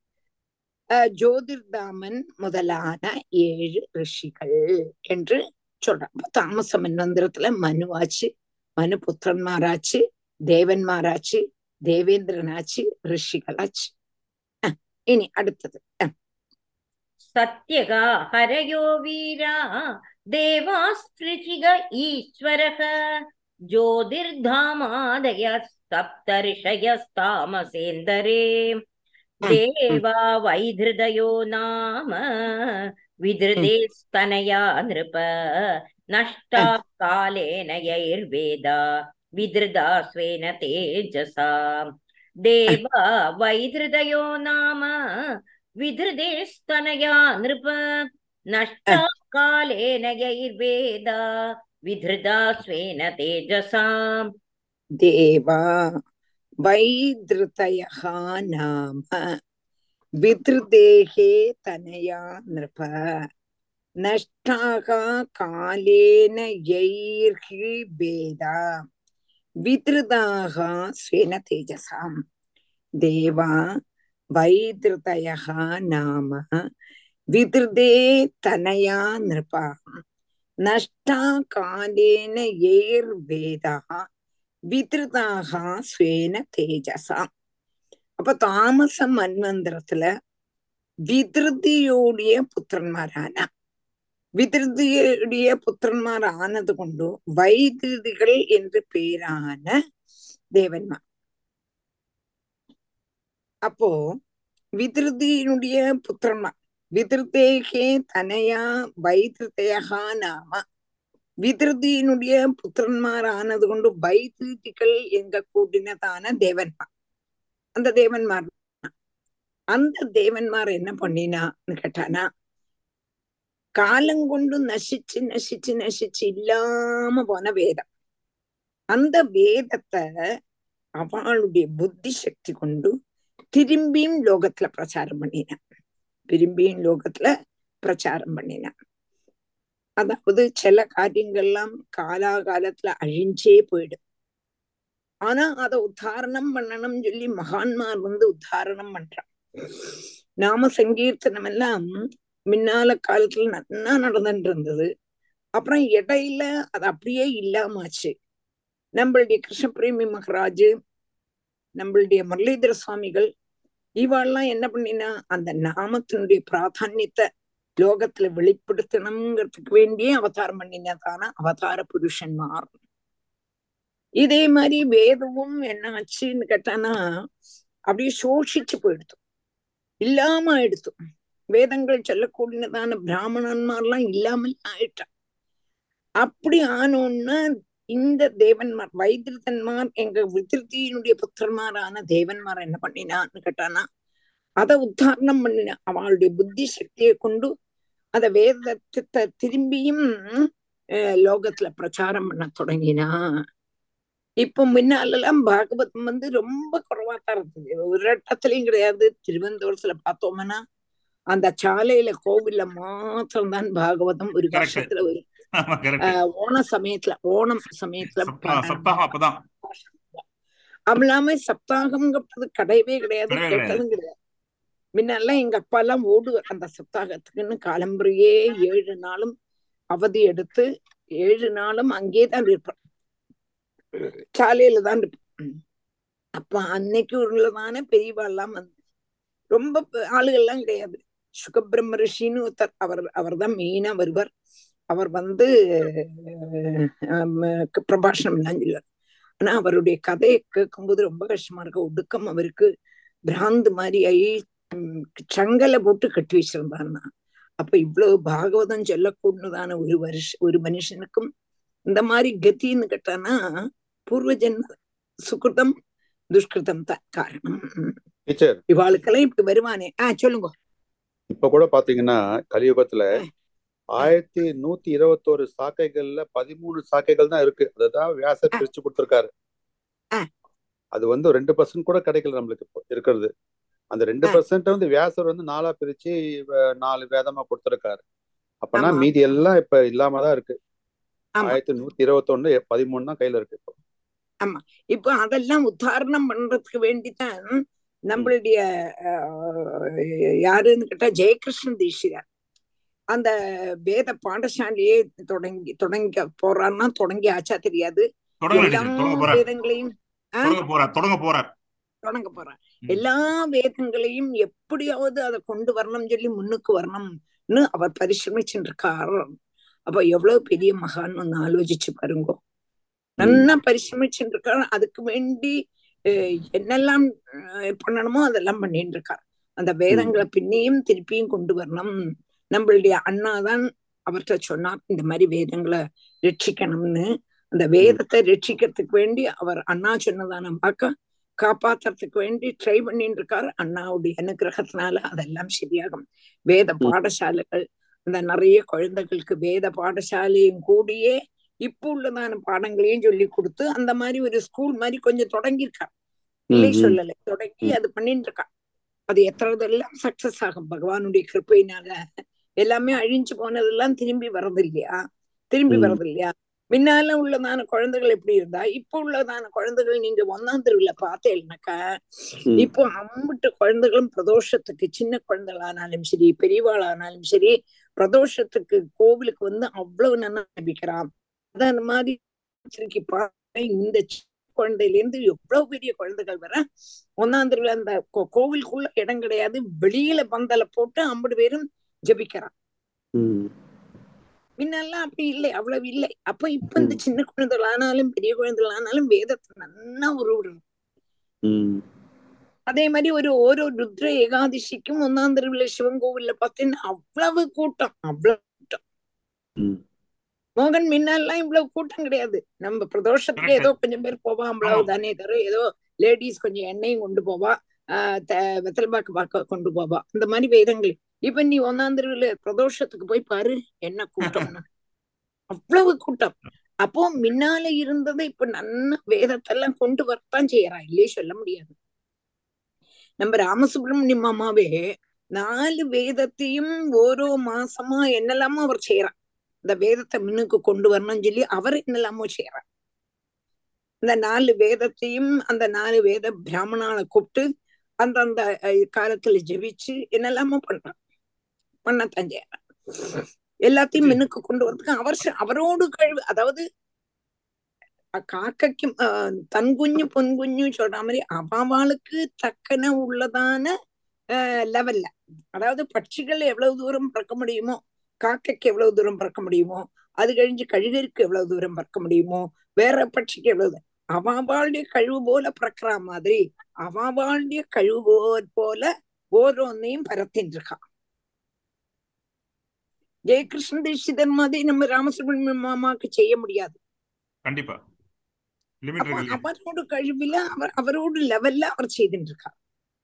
Speaker 1: ஜோதிர்தாமன் முதலான ஏழு ரிஷிகள் என்று சொல்றான் தாமச மன்வந்திரத்துல மனுவாச்சு மனு புத்திரன்மாராச்சு தேவன்மாராச்சு தேவேந்திரனாச்சு ரிஷிகளாச்சு இனி அடுத்தது
Speaker 2: सत्यगा हरयो वीरा देवास्त्रिचिग ईश्वरः ज्योतिर्धामादयः सप्तर्षयस्तामसेन्दरे देवा वैधृदयो नाम विधृते स्तनया नृप नष्टा कालेन यैर्वेदा विधृता स्वेन तेजसा देवा वैधृदयो नाम विधृतेस्तनया नृप नष्टा कालेन यैर्वेदा विधृता स्वेन तेजसाम्
Speaker 1: தேவா வைதிருதயः நாம விதிருதேகே தனயா நிருப நஷ்டாக காலேன யைர்ஹி வேதா விதிருதாக ஸ்வேன தேஜசாம் தேவா வைதிருதயः நாம விதிருதே தனயா நிருபா நஷ்டா காலேன யைர்வேதா விதிருதாக ஸ்வேன தேஜசா அப்ப தாமச மன்வந்திரத்துல விதிருதியோடைய புத்திரன்மாரான விதிருதியுடைய புத்திரன்மார் ஆனது கொண்டு வைதிருதிகள் என்று பேரான தேவன்மார் அப்போ விதிருதியினுடைய புத்திரன்மார் விதிருதேகே தனயா வைதிருதயகா நாம விதிருதியினுடைய புத்திரன்மாரானது கொண்டு வைதிருதிகள் எங்க கூடினதான தேவன்மார் அந்த தேவன்மார் அந்த தேவன்மார் என்ன பண்ணினான்னு கேட்டானா காலங்கொண்டு நசிச்சு நசிச்சு நசிச்சு இல்லாம போன வேதம் அந்த வேதத்தை அவளுடைய புத்தி சக்தி கொண்டு திரும்பியும் லோகத்துல பிரச்சாரம் பண்ணினான் திரும்பியும் லோகத்துல பிரச்சாரம் பண்ணினான் அதாவது சில காரியங்கள்லாம் காலாகாலத்துல அழிஞ்சே போயிடும் ஆனா அத உத்தாரணம் பண்ணணும் சொல்லி மகான்மார் வந்து உத்தாரணம் பண்றான் நாம சங்கீர்த்தனம் எல்லாம் முன்னால காலத்துல நன்னா நடந்துட்டு இருந்தது அப்புறம் இடையில அது அப்படியே இல்லாமாச்சு நம்மளுடைய கிருஷ்ணபிரேமி மகராஜ் நம்மளுடைய முரளிதர சுவாமிகள் இவாள்லாம் என்ன பண்ணினா அந்த நாமத்தினுடைய பிராதான்யத்தை லோகத்துல வெளிப்படுத்தணுங்கிறதுக்கு வேண்டியே அவதாரம் பண்ணினதான அவதார புருஷன்மார் இதே மாதிரி வேதமும் என்ன ஆச்சுன்னு கேட்டானா அப்படியே சோஷிச்சு போயிடுத்து இல்லாம ஆயிடுத்து வேதங்கள் சொல்லக்கூடியதான பிராமணன்மார்லாம் இல்லாமல் ஆயிட்டான் அப்படி ஆனோன்னா இந்த தேவன்மார் வைத்திருத்தன்மார் எங்க விதிருத்தியினுடைய புத்திரன்மாரான தேவன்மார் என்ன பண்ணினான்னு கேட்டானா அதை உத்தாரணம் பண்ணின அவளுடைய புத்தி சக்தியை கொண்டு அத வேதத்தை திரும்பியும் லோகத்துல பிரச்சாரம் பண்ண தொடங்கினா இப்ப முன்னாலெல்லாம் பாகவதம் வந்து ரொம்ப குறைவா தான் இருந்தது ஒரு இடத்துலயும் கிடையாது திருவனந்தபுரத்துல பார்த்தோம்னா அந்த சாலையில கோவில்ல மாத்திரம்தான் பாகவதம் ஒரு வருஷத்துல ஒரு ஓண சமயத்துல ஓணம் சமயத்துல
Speaker 4: அப்பதான்
Speaker 1: அது இல்லாம சப்தாகம்ங்கிறது கிடையவே கிடையாது கேட்டதும் கிடையாது முன்னெல்லாம் எங்க அப்பா எல்லாம் ஓடுவார் அந்த சப்தாகத்துக்குன்னு காலம்புறையே ஏழு நாளும் அவதி எடுத்து ஏழு நாளும் அங்கேதான் இருப்பார் சாலையில தான் இருப்பார் அப்ப அன்னைக்கு உள்ளதான பெரியவாள்லாம் வந்து ரொம்ப ஆளுகள்லாம் கிடையாது சுகபிரம்ம ரிஷின்னு ஒருத்தர் அவர் அவர் தான் மெயினா வருவார் அவர் வந்து பிரபாஷணம் எல்லாம் சொல்லுவார் ஆனா அவருடைய கதையை கேட்கும்போது ரொம்ப கஷ்டமா இருக்கு ஒடுக்கம் அவருக்கு பிராந்து மாதிரி ஆகி சங்கலை போட்டு கட்டி வச்சிருந்தான்னா அப்ப இவ்வளவு பாகவதம் சொல்லக்கூடதான ஒரு வருஷ ஒரு மனுஷனுக்கும் இந்த மாதிரி கத்தின்னு கேட்டானா பூர்வ ஜென்ம சுகிருதம் துஷ்கிருதம் தான் காரணம் இவாளுக்கெல்லாம் இப்படி வருவானே ஆஹ் சொல்லுங்க
Speaker 7: இப்ப கூட பாத்தீங்கன்னா கலியுகத்துல ஆயிரத்தி நூத்தி இருபத்தோரு சாக்கைகள்ல பதிமூணு சாக்கைகள் தான் இருக்கு அதுதான் வியாசர் பிரிச்சு கொடுத்திருக்காரு அது வந்து ரெண்டு பர்சன்ட் கூட கிடைக்கல நம்மளுக்கு இருக்கிறது அந்த ரெண்டு பர்சன்ட் வந்து வியாசர் வந்து நாலா பிரிச்சு நாலு வேதமா கொடுத்திருக்காரு அப்பனா மீதி எல்லாம் இப்ப இல்லாம தான் இருக்கு ஆயிரத்தி நூத்தி இருபத்தி ஒண்ணு பதிமூணு தான் கையில இருக்கு இப்போ
Speaker 1: ஆமா இப்போ அதெல்லாம் உத்தாரணம் பண்றதுக்கு வேண்டித்தான் நம்மளுடைய யாருன்னு கேட்டா ஜெயகிருஷ்ண தீஷிதர் அந்த வேத பாடசாலையே தொடங்கி தொடங்க போறான்னா தொடங்கி ஆச்சா தெரியாது எல்லா வேதங்களையும்
Speaker 4: தொடங்க போறார்
Speaker 1: தொடங்க போறார் எல்லா வேதங்களையும் எப்படியாவது அதை கொண்டு வரணும் சொல்லி முன்னுக்கு வரணும்னு அவர் பரிசிரமிச்சுட்டு இருக்கார் அப்ப எவ்வளவு பெரிய மகான் ஒன்னு ஆலோசிச்சு பாருங்க நல்லா பரிசிரமிச்சுட்டு இருக்காரு அதுக்கு வேண்டி என்னெல்லாம் பண்ணணுமோ அதெல்லாம் பண்ணிட்டு இருக்கார் அந்த வேதங்களை பின்னையும் திருப்பியும் கொண்டு வரணும் நம்மளுடைய அண்ணாதான் அவர்கிட்ட சொன்னார் இந்த மாதிரி வேதங்களை ரட்சிக்கணும்னு அந்த வேதத்தை ரட்சிக்கிறதுக்கு வேண்டி அவர் அண்ணா சொன்னதான பார்க்க காப்பாத்துறதுக்கு வேண்டி ட்ரை பண்ணிட்டு இருக்காரு அண்ணாவுடைய அனுகிரகத்தினால அதெல்லாம் சரியாகும் வேத பாடசாலைகள் அந்த நிறைய குழந்தைகளுக்கு வேத பாடசாலையும் கூடியே இப்போ உள்ளதான பாடங்களையும் சொல்லி கொடுத்து அந்த மாதிரி ஒரு ஸ்கூல் மாதிரி கொஞ்சம் தொடங்கியிருக்கார் இல்லை சொல்லல தொடங்கி அது பண்ணிட்டு இருக்கா அது எத்தனைதெல்லாம் சக்சஸ் ஆகும் பகவானுடைய கிருப்பையினால எல்லாமே அழிஞ்சு போனதெல்லாம் திரும்பி வர்றது இல்லையா திரும்பி
Speaker 3: ம்.
Speaker 1: வர்றது இல்லையா முன்னால உள்ளதான குழந்தைகள் எப்படி இருந்தா இப்ப உள்ளதான குழந்தைகள் நீங்க ஒன்னாம் தெருவுல பார்த்தேன்னாக்கா
Speaker 3: ம்.
Speaker 1: இப்போ அம்பிட்டு குழந்தைகளும் பிரதோஷத்துக்கு சின்ன குழந்தைகளானாலும் சரி பெரியவாளானாலும் சரி பிரதோஷத்துக்கு கோவிலுக்கு வந்து அவ்வளவு நல்லா நம்பிக்கிறான் அதான் அந்த மாதிரி திருக்கி பார்த்தா இந்த சின்ன குழந்தையில இருந்து எவ்வளவு பெரிய குழந்தைகள் வர ஒன்னாம் தெருவுல அந்த கோ- கோவிலுக்குள்ள இடம் கிடையாது வெளியில பந்தல போட்டு ஐம்பது பேரும் ஜெபிக்கிறான்
Speaker 3: ம்.
Speaker 1: முன்னெல்லாம் அப்படி இல்லை அவ்வளவு இல்லை அப்ப இப்ப இந்த சின்ன குழந்தைகளானாலும் பெரிய குழந்தைகளானாலும் வேதத்தை நல்லா உருவிடணும்
Speaker 3: ம்.
Speaker 1: அதே மாதிரி ஒரு ஓரோ ருத்ர ஏகாதசிக்கும் ஒன்னாம் தெருவுல சிவன் கோவில்ல பார்த்தீங்கன்னா அவ்வளவு கூட்டம் அவ்வளவு கூட்டம்
Speaker 3: ம்.
Speaker 1: மோகன் முன்னெல்லாம் இவ்வளவு கூட்டம் கிடையாது நம்ம பிரதோஷத்துக்கு
Speaker 4: Correct.
Speaker 1: ஏதோ கொஞ்சம் பேர் போவா அவ்வளவு
Speaker 4: ஆமா.
Speaker 1: தானே தவிர ஏதோ லேடிஸ் கொஞ்சம் எண்ணெயும் கொண்டு போவா ஆஹ் த- வெத்தலை பாக்கு பாக்க கொண்டு போவா அந்த மாதிரி வேதங்கள் இப்ப நீ ஒன்னாம் தெருவுல பிரதோஷத்துக்கு போய் பாரு என்ன கூட்டம்னு அவ்வளவு கூட்டம் அப்போ முன்னால இருந்ததை இப்ப நல்ல வேதத்தெல்லாம் கொண்டு வரத்தான் செய்யறா இல்லையே சொல்ல முடியாது நம்ம ராமசுப்ரமணியம் மாமாவே நாலு வேதத்தையும் ஓரோ மாசமா என்னெல்லாமோ அவர் செய்யறார் இந்த வேதத்தை முன்னுக்கு கொண்டு வரணும்னு சொல்லி அவர் என்னெல்லாமோ செய்யறார் இந்த நாலு வேதத்தையும் அந்த நாலு வேத பிராமணால கூப்பிட்டு அந்த அந்த அஹ், காலத்துல ஜெபிச்சு என்னெல்லாமோ பண்றான் பண்ணத்தான் செய்யறான் எல்லாத்தையும் முன்னுக்கு கொண்டு வரதுக்கு அவர் செ- அவரோடு கழிவு அதாவது அஹ், காக்கைக்கும் அஹ், தன் குஞ்சு பொன் குஞ்சு சொல்ற மாதிரி அவாவாளுக்கு தக்கன உள்ளதான லெவல்ல அதாவது பட்சிகள் எவ்வளவு தூரம் பறக்க முடியுமோ காக்கைக்கு எவ்வளவு தூரம் பறக்க முடியுமோ அது கழிஞ்சு கழுகருக்கு எவ்வளவு தூரம் பறக்க முடியுமோ வேற பட்சிக்கு எவ்வளவு தூரம். அவாவாளுடைய கழிவு போல பறக்கிற மாதிரி அவாவாளுடைய கழிவு போ- போல ஓரோன்னையும் பரத்தின்னு இருக்கான் ஜெயகிருஷ்ண தீட்சிதர் மாதிரி நம்ம ராமசுப்ரமணியம் மாமாக்கு செய்ய முடியாது
Speaker 4: கண்டிப்பா லிமிட்
Speaker 1: அப்ப
Speaker 4: இருக்கு இல்லையா
Speaker 1: அவரோட கழிவுல அவர் அவரோட லெவல்ல அவர் செய்துட்டு இருக்கார்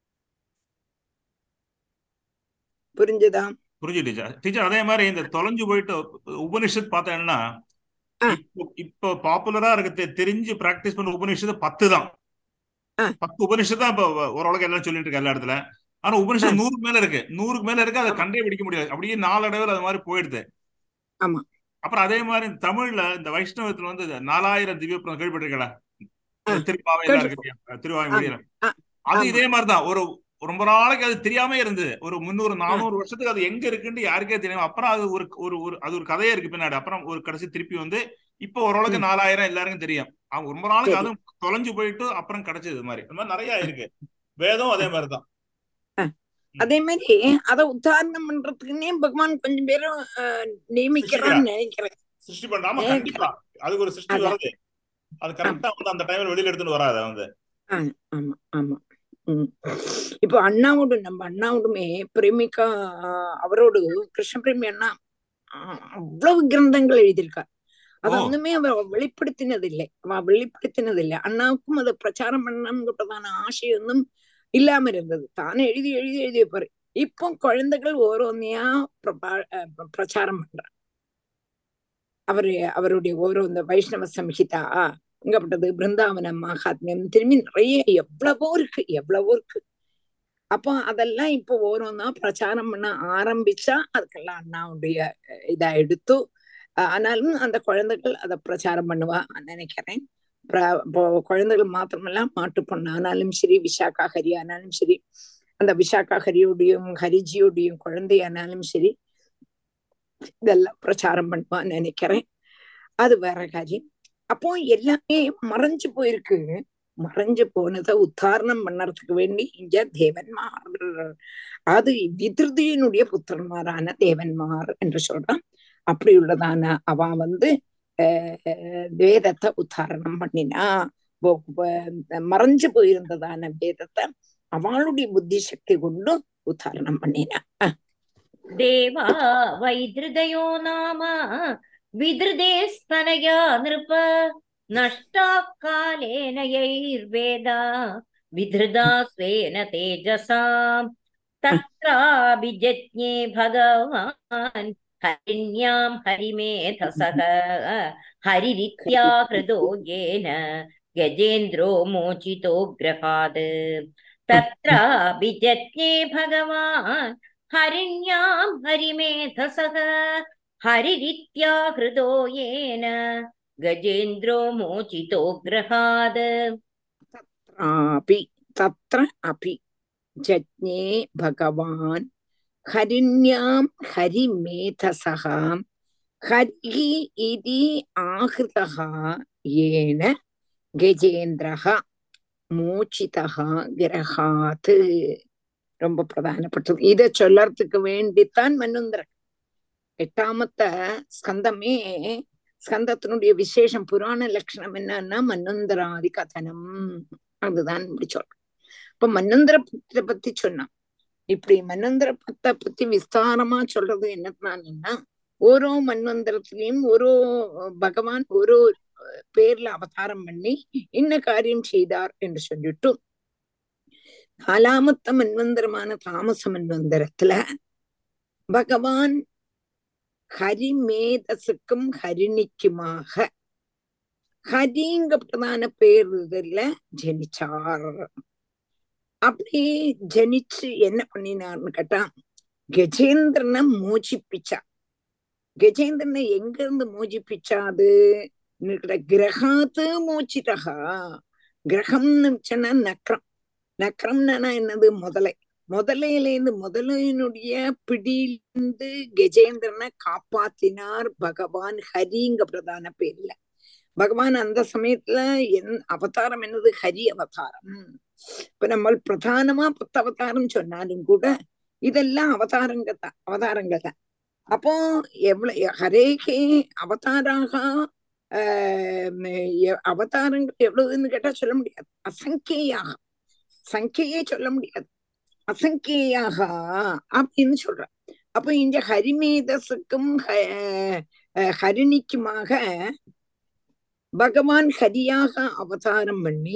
Speaker 1: புரிஞ்சுதா
Speaker 4: புரிஞ்சு டீச்சர் டீச்சர் அதே மாதிரி இந்த தொலைஞ்சு போயிட்டு உபனிஷத் பார்த்தேன்னா
Speaker 1: ஆ.
Speaker 4: இப்போ இப்போ பாப்புலரா இருக்கு தெ- தெரிஞ்சு பிராக்டிஸ் பண்ண உபனிஷத்து பத்து தான்
Speaker 1: ஆ.
Speaker 4: பத்து உபனிஷத் தான் இப்போ ஓரளவுக்கு எல்லாம் சொல்லிட்டு இருக்கு எல்லா இடத்துல ஆனா உபனிஷத் நூறுக்கு மேல இருக்கு நூறுக்கு மேல இருக்கு அதை
Speaker 1: ஆமா.
Speaker 4: கண்டே பிடிக்க முடியாது அப்படியே நாளடைவில் அது மாதிரி போயிடுது
Speaker 1: ஆமா.
Speaker 4: அப்புறம் அதே மாதிரி தமிழ்ல இந்த வைஷ்ணவத்துல வந்து இந்த நாலாயிரம் திவ்ய பிரபந்தம் கேள்விப்பட்டிருக்கல
Speaker 1: ஆ.
Speaker 4: திருப்பாவையில இருக்கு
Speaker 1: கேள்வி-
Speaker 4: இல்லையா? திருவாய்மொழியில
Speaker 1: ஆ.
Speaker 4: அது
Speaker 1: ஆமா.
Speaker 4: இதே மாதிரிதான் ஒரு ரொம்ப நாளைக்கு அது தெரியாம இருந்தது ஒரு முந்நூறு நானூறு வருஷத்துக்கு அது எங்க இருக்குன்னு யாருக்கே தெரியும் அப்புறம் அது ஒரு ஒரு ஒரு அது ஒரு கதையே இருக்கு பின்னாடி அப்புறம் ஒரு கடைசி திருப்பி வந்து இப்போ ஓரளவுக்கு
Speaker 1: ம்.
Speaker 4: நாலாயிரம் எல்லாருக்கும் தெரியும் அவங்க ரொம்ப நாளைக்கு
Speaker 1: சரி.
Speaker 4: அதுவும் தொலைஞ்சு போயிட்டு அப்புறம் கிடைச்சது இது மாதிரி இந்த மாதிரி நிறைய இருக்கு வேதம் அதே மாதிரிதான்
Speaker 1: அதே மாதிரி அத உத்தாரணம் பண்றதுக்குன்னே பகவான் கொஞ்சம் பேரும் அஹ், நியமிக்கிறான்னு நினைக்கிறேன்
Speaker 4: சிருஷ்டி பண்றாம
Speaker 1: ஏன்
Speaker 4: கண்டிப்பா அதுக்கு ஒரு சிருஷ்டி
Speaker 1: அதான்.
Speaker 4: வருது அது கரெக்டா வந்து அந்த டைம்ல வெளியில எடுத்துட்டு வராது வந்து
Speaker 1: ஆமா ஆமா உம் இப்போ அண்ணாவோடு நம்ம அண்ணாவோடுமே பிரேமிகா ஆஹ், அவரோடு கிருஷ்ண பிரேமி அண்ணா ஆஹ், அவ்வளவு கிரந்தங்கள் எழுதியிருக்கார் அது
Speaker 4: ஓ.
Speaker 1: ஒண்ணுமே அவர் வெளிப்படுத்தினது இல்லை அவ வெளிப்படுத்தினது இல்லை அண்ணாவுக்கும் அதை பிரச்சாரம் பண்ணணும்ன்றதான ஆசை ஒன்றும் இல்லாம இருந்தது தானே எழுதி எழுதி எழுதி வைப்பாரு இப்போ குழந்தைகள் ஓரோன்னையா பிரபா- அஹ் பிரச்சாரம் பண்றாங்க அவரு அவருடைய ஓரோ இந்த வைஷ்ணவ சம்ஹிதா இங்கப்பட்டது பிருந்தாவன மகாத்மியம் திரும்பி நிறைய எவ்வளவோ இருக்கு எவ்வளவோ இருக்கு அப்போ அதெல்லாம் இப்போ ஓரோன்னா பிரச்சாரம் பண்ண ஆரம்பிச்சா அதுக்கெல்லாம் அண்ணாவுடைய அஹ், இதா எடுத்து அஹ், ஆனாலும் அந்த குழந்தைகள் அதை பிரச்சாரம் பண்ணுவா நினைக்கிறேன் பிர- இப்போ குழந்தைகள் மாத்திரமல்ல மாட்டு பொண்ணு ஆனாலும் சரி விசாகா ஹரி ஆனாலும் சரி அந்த விசாகா ஹரியோடையும் ஹரிஜியோடையும் குழந்தையானாலும் சரி இதெல்லாம் பிரச்சாரம் பண்ணுவான்னு நினைக்கிறேன் அது வேற காரியம் அப்போ எல்லாமே மறைஞ்சு போயிருக்கு மறைஞ்சு போனதை உத்தாரணம் பண்ணறதுக்கு வேண்டி இங்க தேவன்மார் அது விதிருதியினுடைய புத்திரன்மாரான தேவன்மார் என்று சொல்றான் அப்படி உள்ளதான அவ வந்து அஹ், வேதத்தை உத்தாரணம் பண்ணினா ஒ- ஒ- மறைஞ்சு போயிருந்ததான வேதத்தை அவளுடைய புத்தி சக்தி கொண்டு உத்தாரணம் பண்ணினா
Speaker 2: देवा वैधृदयो नाम विधृते स्तनया नृप नष्टा कालेन यैर्वेदा विधृता स्वेन तेजसा तत्राभिजज्ञे भगवान् हरिण्यां हरिमेधसः हरिरित्या हृदो येन गजेन्द्रो मोचितो ग्रहात् तत्राभिजज्ञे भगवान् हरिण्यां हरिमेधसः हरिरित्या हृदो येन गजेन्द्रो मोचितो ग्रहात्
Speaker 1: तत्रापि तत्र अपि जज्ञे भगवान् हरिण्यां हरिमेधसः हरिः इति आहृतः येन கஜேந்திரஹ மூச்சிதஹ கிரகாத் ரொம்ப பிரதானப்பட்டது இதை சொல்லறதுக்கு வேண்டித்தான் மன்னுந்திரன் எட்டாமத்த ஸ்கந்தமே ஸ்கந்தத்தினுடைய விசேஷம் புராண லட்சணம் என்னன்னா மன்னுந்தராதி கதனம் அதுதான் இப்படி சொல்றோம் இப்ப மன்னுந்திர பத்தை பத்தி சொன்னான் இப்படி மன்வந்திர பத்தை பத்தி விஸ்தாரமா சொல்றது என்னன்னா ஓரோ மன்வந்திரத்திலையும் ஓரோ பகவான் ஓரோ பேர்ல அவதாரம் பண்ணி இன்ன காரியம் செய்தார் என்று சொல்லிட்டு நாலாமத்த மன்வந்திரமான தாமச மன்வந்திரத்துல பகவான் ஹரிமேதசுக்கும் ஹரிணிக்குமாக ஹரிங்க பிரதான பேர் இதுல ஜனிச்சார் அப்படி ஜனிச்சு என்ன பண்ணினார்னு கேட்டா கஜேந்திரனை மோஜிப்பிச்சா கஜேந்திரனை எங்க இருந்து மோஜிப்பிச்சாது கிரகாத்து மோச்சிதகா கிரகம்னு சொன்னா நக்கரம் நக்கரம்னா என்னது முதலை முதலையிலேருந்து முதலையினுடைய பிடியிலிருந்து கஜேந்திரனை காப்பாத்தினார் பகவான் ஹரிங்க பிரதான பேர்ல பகவான் அந்த சமயத்துல என் அவதாரம் என்னது ஹரி அவதாரம் இப்ப நம்ம பிரதானமா பத்து அவதாரம் சொன்னாலும் கூட இதெல்லாம் அவதாரங்கள் தான் அவதாரங்கள் தான் அப்போ எவ்வளவு ஹரேகே அவதாராக ஆஹ் அவதாரங்கள் எவ்வளவுன்னு கேட்டா சொல்ல முடியாது அசங்கேயாக சங்கையே சொல்ல முடியாது அசங்கேயாக அப்படின்னு சொல்ற அப்போ இந்த ஹரிமேதஸுக்கும் ஹரிணிக்குமாக பகவான் ஹரியாக அவதாரம் பண்ணி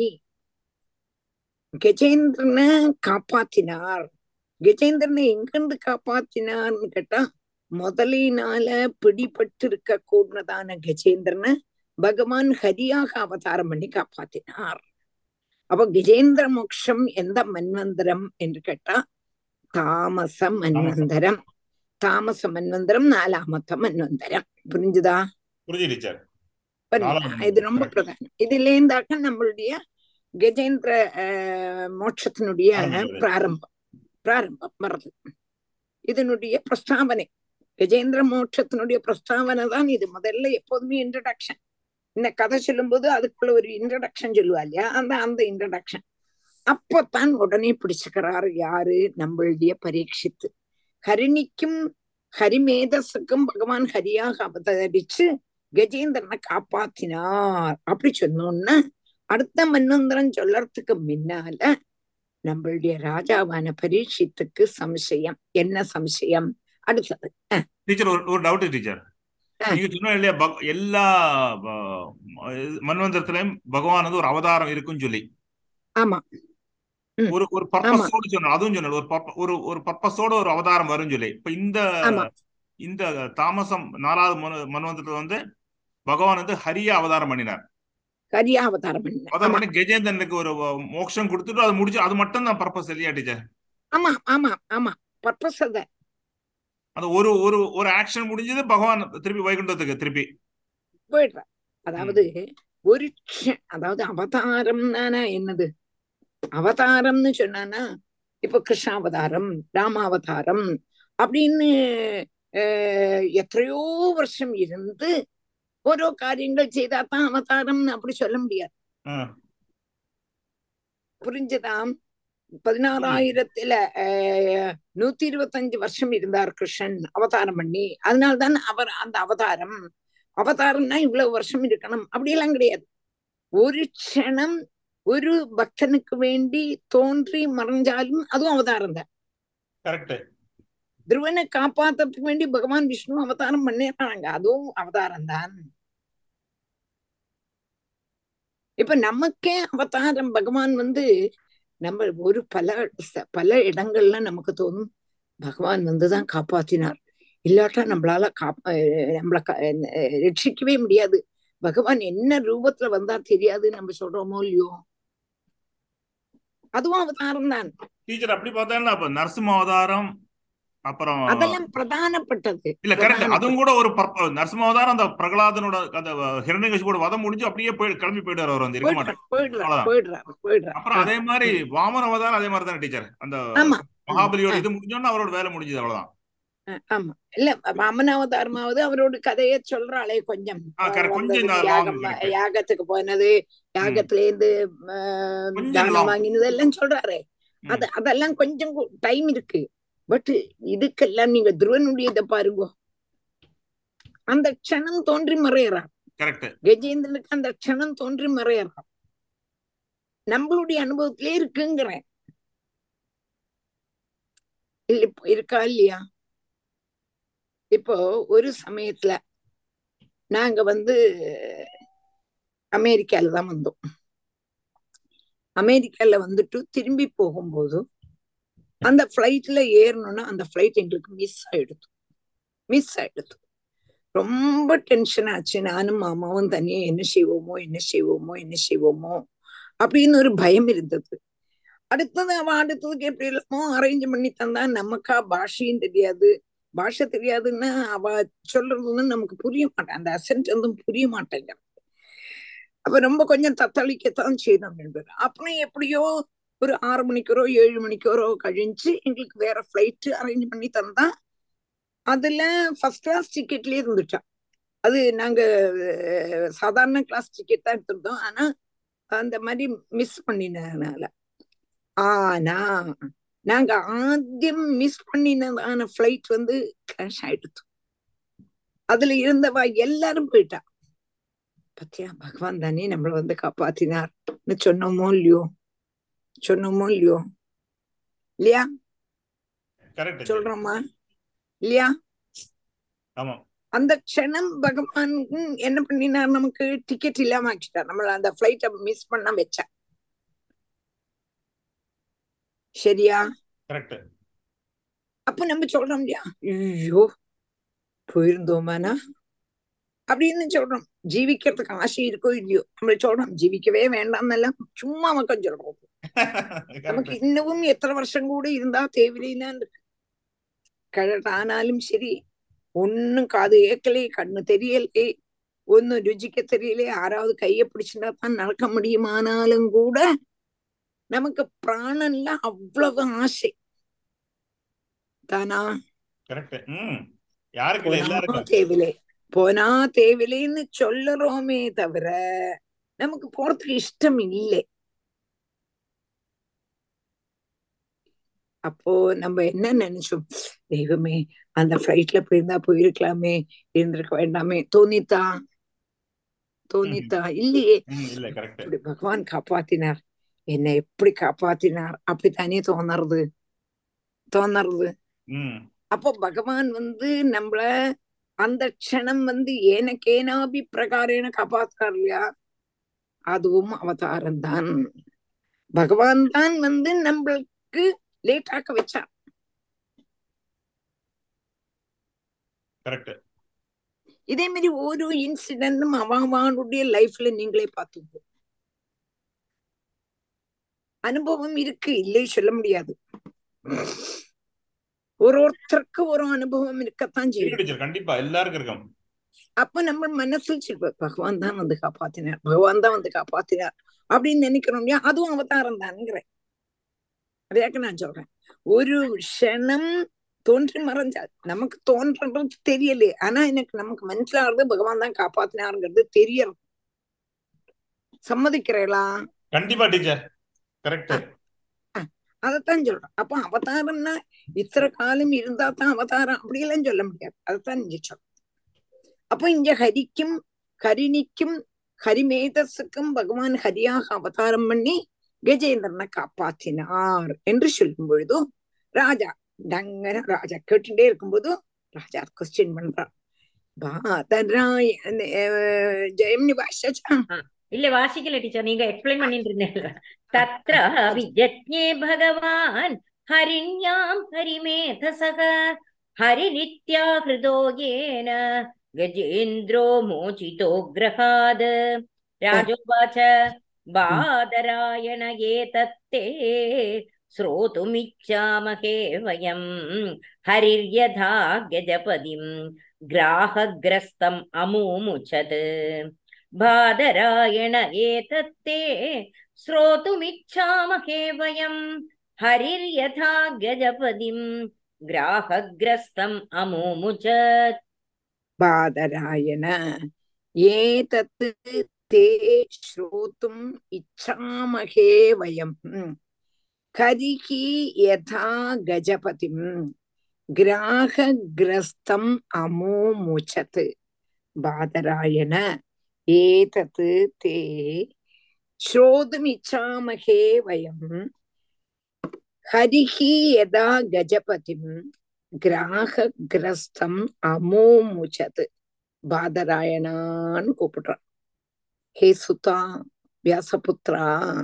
Speaker 1: கஜேந்திரனை காப்பாத்தினார் கஜேந்திரனை எங்கிருந்து காப்பாத்தினார்னு கேட்டா முதலினால பிடிபட்டு இருக்க கூடதான கஜேந்திரனை பகவான் ஹரியாக அவதாரம் பண்ணி காப்பாத்தினார் அப்ப கஜேந்திர மோக்ஷம் எந்த மன்வந்தரம் என்று கேட்டா தாமச மன்வந்தரம் தாமச மன்வந்தரம் நாலாமத்த மன்வந்தரம் புரிஞ்சுதா
Speaker 4: புரிஞ்சிருச்சு
Speaker 1: இது ரொம்ப பிரதானம் இதுல இருந்தாக்க நம்மளுடைய கஜேந்திர மோட்சத்தினுடைய பிராரம்பம் பிராரம்பம் வர்றது இதனுடைய பிரஸ்தாவனை கஜேந்திர மோட்சத்தினுடைய பிரஸ்தாவனை தான் இது முதல்ல எப்போதுமே இன்ட்ரடக்ஷன் இந்த கதை சொல்லும்போது அதுக்குள்ள ஒரு இன்ட்ரடக்ஷன் சொல்லுவா இல்லையா அந்த அந்த இன்ட்ரடக்ஷன் அப்பத்தான் உடனே பிடிச்சுக்கிறாரு யாரு நம்மளுடைய பரீட்சித்து ஹரிணிக்கும் ஹரிமேதஸுக்கும் பகவான் ஹரியாக அவதரிச்சு கஜேந்திரனை காப்பாத்தினார் அப்படி சொன்னோன்னா அடுத்த மன்வந்திரன் சொல்லறதுக்கு முன்னால நம்மளுடைய ராஜாவான பரீட்சித்துக்கு சம்சயம் என்ன சம்சயம் அடுத்தது
Speaker 4: டீச்சர் ஒரு ஒரு டவுட் டீச்சர் நீங்க சொன்ன இல்லையா எல்லா மன்வந்திரத்திலையும் பகவான் வந்து ஒரு அவதாரம் இருக்குன்னு சொல்லி
Speaker 1: ஆமா
Speaker 4: ஒரு ஒரு பர்பஸோடு சொன்ன அதுவும் சொன்ன ஒரு ஒரு ஒரு பர்பஸோட ஒரு அவதாரம் வரும் சொல்லி இப்ப இந்த இந்த தாமசம் நாலாவது மனு மன்வந்திரத்துல வந்து பகவான் வந்து ஹரியா அவதாரம் பண்ணினார்
Speaker 1: ஹரியா அவதாரம் பண்ணினார்
Speaker 4: அவதாரம் பண்ணி கஜேந்திரனுக்கு ஒரு மோட்சம் கொடுத்துட்டு அது முடிச்சு அது மட்டும் தான் பர்பஸ் இல்லையா டீச்சர்
Speaker 1: ஆமா ஆமா ஆமா பர்பஸ் அத
Speaker 4: அந்த ஒரு ஒரு ஒரு ஆக்ஷன் முடிஞ்சது பகவான் திருப்பி வைகுண்டத்துக்கு திருப்பி
Speaker 1: போயிடுற அதாவது ஒரு அதாவது அவதாரம்னா என்னது அவதாரம்னு சொன்னானா இப்ப கிருஷ்ணாவதாரம் ராமாவதாரம் அப்படின்னு எத்தனையோ வருஷம் இருந்து ஓரோ காரியங்கள் செய்தா தான் அவதாரம்னு அப்படி சொல்ல முடியாது புரிஞ்சுதாம் பதினாறாயிரத்துல நூத்தி இருபத்தஞ்சு வருஷம் இருந்தார் கிருஷ்ணன் அவதாரம் பண்ணி அதனால்தான் அவர் அந்த அவதாரம் அவதாரம்னா இவ்வளவு வருஷம் இருக்கணும் அப்படியெல்லாம் கிடையாது ஒரு க்ஷணம் ஒரு பக்தனுக்கு வேண்டி தோன்றி மறைஞ்சாலும் அதுவும் அவதாரம் தான் துருவனை காப்பாத்துறதுக்கு வேண்டி பகவான் விஷ்ணு அவதாரம் பண்ணிடுறாங்க அதுவும் அவதாரம் தான் இப்ப நமக்கே அவதாரம் பகவான் வந்து நம்ம ஒரு பல ச- பல இடங்கள்ல நமக்கு தோணும் பகவான் வந்துதான் காப்பாத்தினார் இல்லாட்டா நம்மளால காப்பா நம்மள க- அஹ் ரட்சிக்கவே முடியாது பகவான் என்ன ரூபத்துல வந்தா தெரியாது நம்ம சொல்றோமோ இல்லையோ அதுவும் அவதாரம் தான்
Speaker 4: டீச்சர் அப்படி பார்த்தா அப்ப நரசிம்ம அவதாரம் அப்புறம்
Speaker 1: அதெல்லாம் பிரதானப்பட்டது
Speaker 4: இல்ல கரெக்ட் அதுவும்
Speaker 1: பிரதானப்பட்டது
Speaker 4: கூட ஒரு பர்ப நரசிம்ம அவதாரம் அந்த பிரகலாதனோட அந்த ஹிரண்யகசிபோட வதம் முடிஞ்சு அப்படியே போய் கிளம்பி போயிடுவார் அவர் வந்து இருக்க மாட்டார்
Speaker 1: போயிடுறார்
Speaker 4: அவ்வளவுதான்
Speaker 1: போயிடுறார் போயிடுறார்
Speaker 4: அப்புறம் அதே மாதிரி வாமன அவதாரம் அதே மாதிரி தானே டீச்சர் அந்த
Speaker 1: ஆமா
Speaker 4: மகாபலியோட
Speaker 1: ஆ,
Speaker 4: இது முடிஞ்சோன்னா அவரோட வேலை முடிஞ்சது அவ்வளவுதான்
Speaker 1: ஆ, ஆமா இல்ல வாமனாவதாரமாவது அவரோட கதையை சொல்றாளே கொஞ்சம்
Speaker 4: ஆ
Speaker 1: அவர்
Speaker 4: கரெக்ட் கொஞ்சம்
Speaker 1: வந்தது
Speaker 4: இந்த லாங்
Speaker 1: யாகம்
Speaker 4: கரெக்ட்
Speaker 1: யாகத்துக்கு போனது
Speaker 4: ம்
Speaker 1: யாகத்துல இருந்து ஆஹ்,
Speaker 4: கொஞ்சம்
Speaker 1: தானம்
Speaker 4: லாங்
Speaker 1: வாங்கினது எல்லாம் சொல்றாரு
Speaker 4: ம்
Speaker 1: அது அதெல்லாம் கொஞ்சம் டைம் இருக்கு பட் இதுக்கெல்லாம் நீங்க துருவனுடைய இதை பாருங்க அந்த க்ஷணம் தோன்றி மறையறான்
Speaker 4: கரெக்ட்
Speaker 1: கஜேந்திரனுக்கு அந்த க்ஷணம் தோன்றி மறையறான் நம்மளுடைய அனுபவத்திலே இருக்குங்கிறேன் இல்ல இப்போ இருக்கா இல்லையா இப்போ ஒரு சமயத்துல நாங்க வந்து அமெரிக்கால தான் வந்தோம் அமெரிக்கால வந்துட்டு திரும்பி போகும்போது அந்த ஃப்ளைட்ல ஏறணும்னா அந்த ஃப்ளைட் எங்களுக்கு மிஸ் ஆயிடுது மிஸ் ஆயிடுது ரொம்ப டென்ஷன் ஆச்சு நானும் மாமாவும் தனியா என்ன செய்வோமோ என்ன செய்வோமோ என்ன செய்வோமோ அப்படின்னு ஒரு பயம் இருந்தது அடுத்தது அவ அடுத்ததுக்கு எப்படி இல்லாமோ அரேஞ்ச் பண்ணி தந்தா நமக்கா பாஷையும் தெரியாது பாஷை தெரியாதுன்னா அவ சொல்றதுன்னு நமக்கு புரிய மாட்டேன் அந்த அசென்ட் வந்து புரிய மாட்டேங்க அப்ப ரொம்ப கொஞ்சம் தத்தளிக்கத்தான் செய்தோம் என்பது அப்புறம் எப்படியோ ஒரு ஆறு மணிக்கோ ஏழு மணிக்கோ கழிஞ்சு எங்களுக்கு வேற ஃபிளைட் அரேஞ்ச் பண்ணி தந்தா அதுல ஃபர்ஸ்ட் கிளாஸ் டிக்கெட்லயே இருந்துட்டா அது நாங்க அஹ், சாதாரண கிளாஸ் டிக்கெட் தான் எடுத்திருந்தோம் ஆனா அந்த மாதிரி மிஸ் பண்ணினதுனால ஆனா நாங்க ஆദ്യം மிஸ் பண்ணினதான ஃபிளைட் வந்து கிராஷ் ஆயிடுச்சு அதுல இருந்தவா எல்லாரும் போயிட்டா பத்தியா பகவான் தானே நம்மள வந்து காப்பாத்தினார் சொன்னோமோ இல்லையோ சொன்னோமோ இல்லையோ இல்லையா
Speaker 4: கரெக்ட்
Speaker 1: சொல்றோமா இல்லையா
Speaker 4: ஆமா
Speaker 1: அந்த க்ஷணம் பகவான் என்ன பண்ணினார் நமக்கு டிக்கெட் இல்லாம ஆக்கிட்டார் நம்மள அந்த ஃபிளைட்டை மிஸ் பண்ண வச்சா சரியா
Speaker 4: கரெக்ட்
Speaker 1: அப்ப நம்ம சொல்றோம் இல்லையா ஐயோ போயிருந்தோமானா அப்படின்னு சொல்றோம் ஜீவிக்கிறதுக்கு ஆசை இருக்கோ இல்லையோ நம்ம சொல்றோம் ஜீவிக்கவே வேண்டாம்னெல்லாம் சும்மா மக்கள் சொல்றோம் நமக்கு
Speaker 4: கரெக்ட்
Speaker 1: இன்னமும் எத்தனை வருஷம் கூட இருந்தா தேவையில்லைன்னு இருக்கு கழ- ஆனாலும் சரி ஒண்ணும் காது ஏக்கலே கண்ணு தெரியலே ஒன்னும் ருசிக்க தெரியலே யாராவது கைய பிடிச்சிருந்தா தான் நடக்க முடியுமானாலும் கூட நமக்கு பிராணன்ல அவ்வளவு ஆசை தானா
Speaker 4: கரெக்ட் ம் யாருக்கு இல்ல
Speaker 1: போனா
Speaker 4: எல்லாருக்கும்
Speaker 1: தேவிலே போனா தேவிலேன்னு சொல்லுறோமே தவிர நமக்கு போறதுக்கு இஷ்டம் இல்லை அப்போ நம்ம என்ன நினைச்சோம் தெய்வமே அந்த ஃபிளைட்ல போயிருந்தா போயிருக்கலாமே இருந்திருக்க வேண்டாமே தோணித்தா
Speaker 4: ம்
Speaker 1: தோணித்தா இல்லையே
Speaker 4: ம் இல்ல கரெக்ட்
Speaker 1: இப்படி பகவான் காப்பாத்தினார் என்னை எப்படி காப்பாத்தினார் அப்படித்தானே தோணறது தோணறது
Speaker 4: ம்
Speaker 1: அப்போ பகவான் வந்து நம்மள அந்த க்ஷணம் வந்து ஏனக்கேனாபி பிரகாரேன காப்பாத்துறார் இல்லையா அதுவும் அவதாரம் தான் பகவான் தான் வந்து நம்மளுக்கு லேட் ஆக்க வச்சார்
Speaker 4: கரெக்ட்
Speaker 1: இதே மாதிரி ஓரோ இன்சிடென்டும் அவனுடைய லைஃப்ல நீங்களே பார்த்துக்கோ அனுபவம் இருக்கு இல்லை சொல்ல முடியாது ஒரு ஒருத்தருக்கு ஒரு அனுபவம் இருக்கத்தான்
Speaker 4: இருக்கு
Speaker 1: செய்யும்
Speaker 4: டீச்சர் கண்டிப்பா எல்லாருக்கும் இருக்கும்
Speaker 1: அப்ப நம்ம மனசில் சொல்வோம் பகவான் தான் வந்து காப்பாத்தினார் பகவான் தான் வந்து காப்பாத்தினார் அப்படின்னு நினைக்கிறோம் இல்லையா அதுவும் அவதாரம் தானுங்கிறேன் அதையாக்க நான் சொல்றேன் ஒரு க்ஷணம் தோன்றி மறைஞ்சால் நமக்கு தோன்றது தெரியலையே ஆனா எனக்கு நமக்கு மனசிலாகிறது பகவான் தான் காப்பாத்தினாருங்கிறது தெரியறது சம்மதிக்கிறீங்களா
Speaker 4: கண்டிப்பா டீச்சர் கரெக்ட்
Speaker 1: அதைத்தான் சொல்றேன் அப்ப அவதாரம்னா இத்தனை காலம் இருந்தா தான் அவதாரம் அப்படியெல்லாம் சொல்ல முடியாது அதைத்தான் நீங்க சொல்ற அப்ப இங்க ஹரிக்கும் ஹரிணிக்கும் ஹரிமேதஸுக்கும் பகவான் ஹரியாக அவதாரம் பண்ணி கஜேந்திரனை காப்பாத்தினார் என்று சொல்லும் பொழுதும் ராஜா டங்கன ராஜா கேட்டுட்டே இருக்கும்போதும் ராஜா கொஸ்டின் பண்றான் பாதராய் ஜெயம் நிவாசா
Speaker 2: இல்ல வாசிக்கல டீச்சர் நீங்க எக்ஸ்பிளைன் பண்ணிட்டு இருந்தீங்க தத்ர விஜஜ்ஞே பகவான் ஹரிண்யாம் ஹரிமேதசக ஹரிரித்யா ஹிருதோ ஏன கஜேந்திரோ மோச்சிதோ கிரகாத் ராஜோவாச்ச பாதராயண ஏதத்தே श्रोतुमिच्छामहे वयम् हरिर्यथा गजपदिम् ग्राहग्रस्तम् अमुमुचत् बादरायण एतत्ते श्रोतुमिच्छामहे वयम् हरिर्यथा गजपदिम् ग्राहग्रस्तम् अमुमुचत्
Speaker 1: बादरायण एतत् ते श्रोतुम् इच्छामहे वयम् हरिः यथा गजपतिम् ग्राहग्रस्तम् अमोमुचत् बादरायण एतत् ते श्रोतुमिच्छामहे वयम् हरिः यदा गजपतिम् கிராககிரஸ்தம் அமோமுச்சது பாதராயணான்னு கூப்பிடுறான் ஹே சுதா வியாசபுத்ரா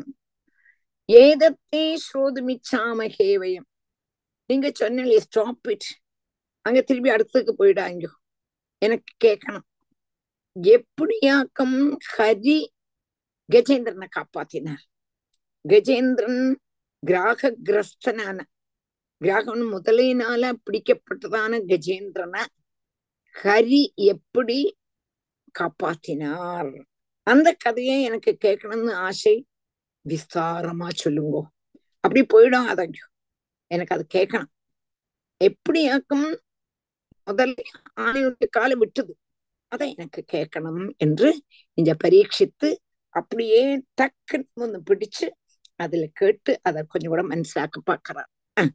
Speaker 1: ஏதத்தே ஸ்ரோதுமிச்சாம ஹேவயம் நீங்க சொன்னீங்களே ஸ்டாப் இட் அங்க திருப்பி அடுத்ததுக்கு போயிடாங்க எனக்கு கேட்கணும் எப்படியாக்கம் ஹரி கஜேந்திரனை காப்பாத்தினார் கஜேந்திரன் கிராககிரஸ்தனான கிராகன் முதலினால பிடிக்கப்பட்டதான கஜேந்திரனை ஹரி எப்படி காப்பாத்தினார் அந்த கதையை எனக்கு கேட்கணும்னு ஆசை விஸ்தாரமா சொல்லுங்க அப்படி போயிடும் அதங்க எனக்கு அது கேட்கணும் எப்படியாக்கும் முதல்ல ஆணையுடைய காலை விட்டுது அதை எனக்கு கேட்கணும் என்று இந்த பரீட்சித்து அப்படியே டக்குன்னு ஒண்ணு பிடிச்சு அதுல கேட்டு அதை கொஞ்சம் கூட மனசிலாக்க பாக்குறார்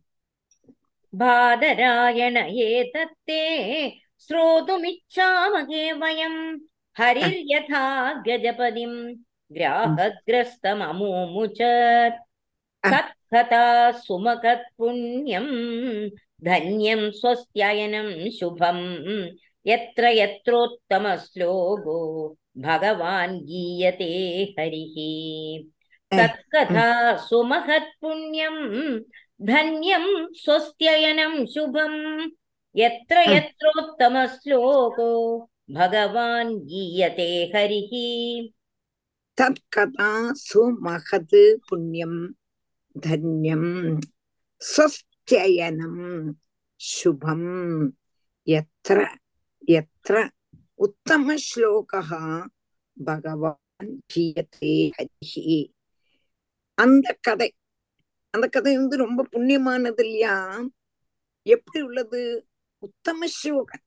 Speaker 2: बादरायण एतत्ते श्रोतुमिच्छामहे वयम् हरिर्यथा गजपदिम् ग्राहग्रस्तममुमुचत् तत्कथा सुमकत्पुण्यम् धन्यम् स्वस्त्ययनम् शुभम् यत्र यत्रोत्तमश्लोको भगवान् गीयते हरिः तत्कथा सुमहत्पुण्यम् धन्यम् स्वस्त्ययनम् शुभम् यत्र यत्रोत्तमश्लोको भगवान् गीयते हरिः
Speaker 1: तत्कथा सुमहत् पुण्यम् धन्यम् स्वस्त्ययनम् शुभम् यत्र यत्र उत्तमश्लोकः பகவான் கீயத்தே ஹரிஹி அந்த கதை அந்த கதை வந்து ரொம்ப புண்ணியமானது இல்லையா எப்படி உள்ளது உத்தம சிவகன்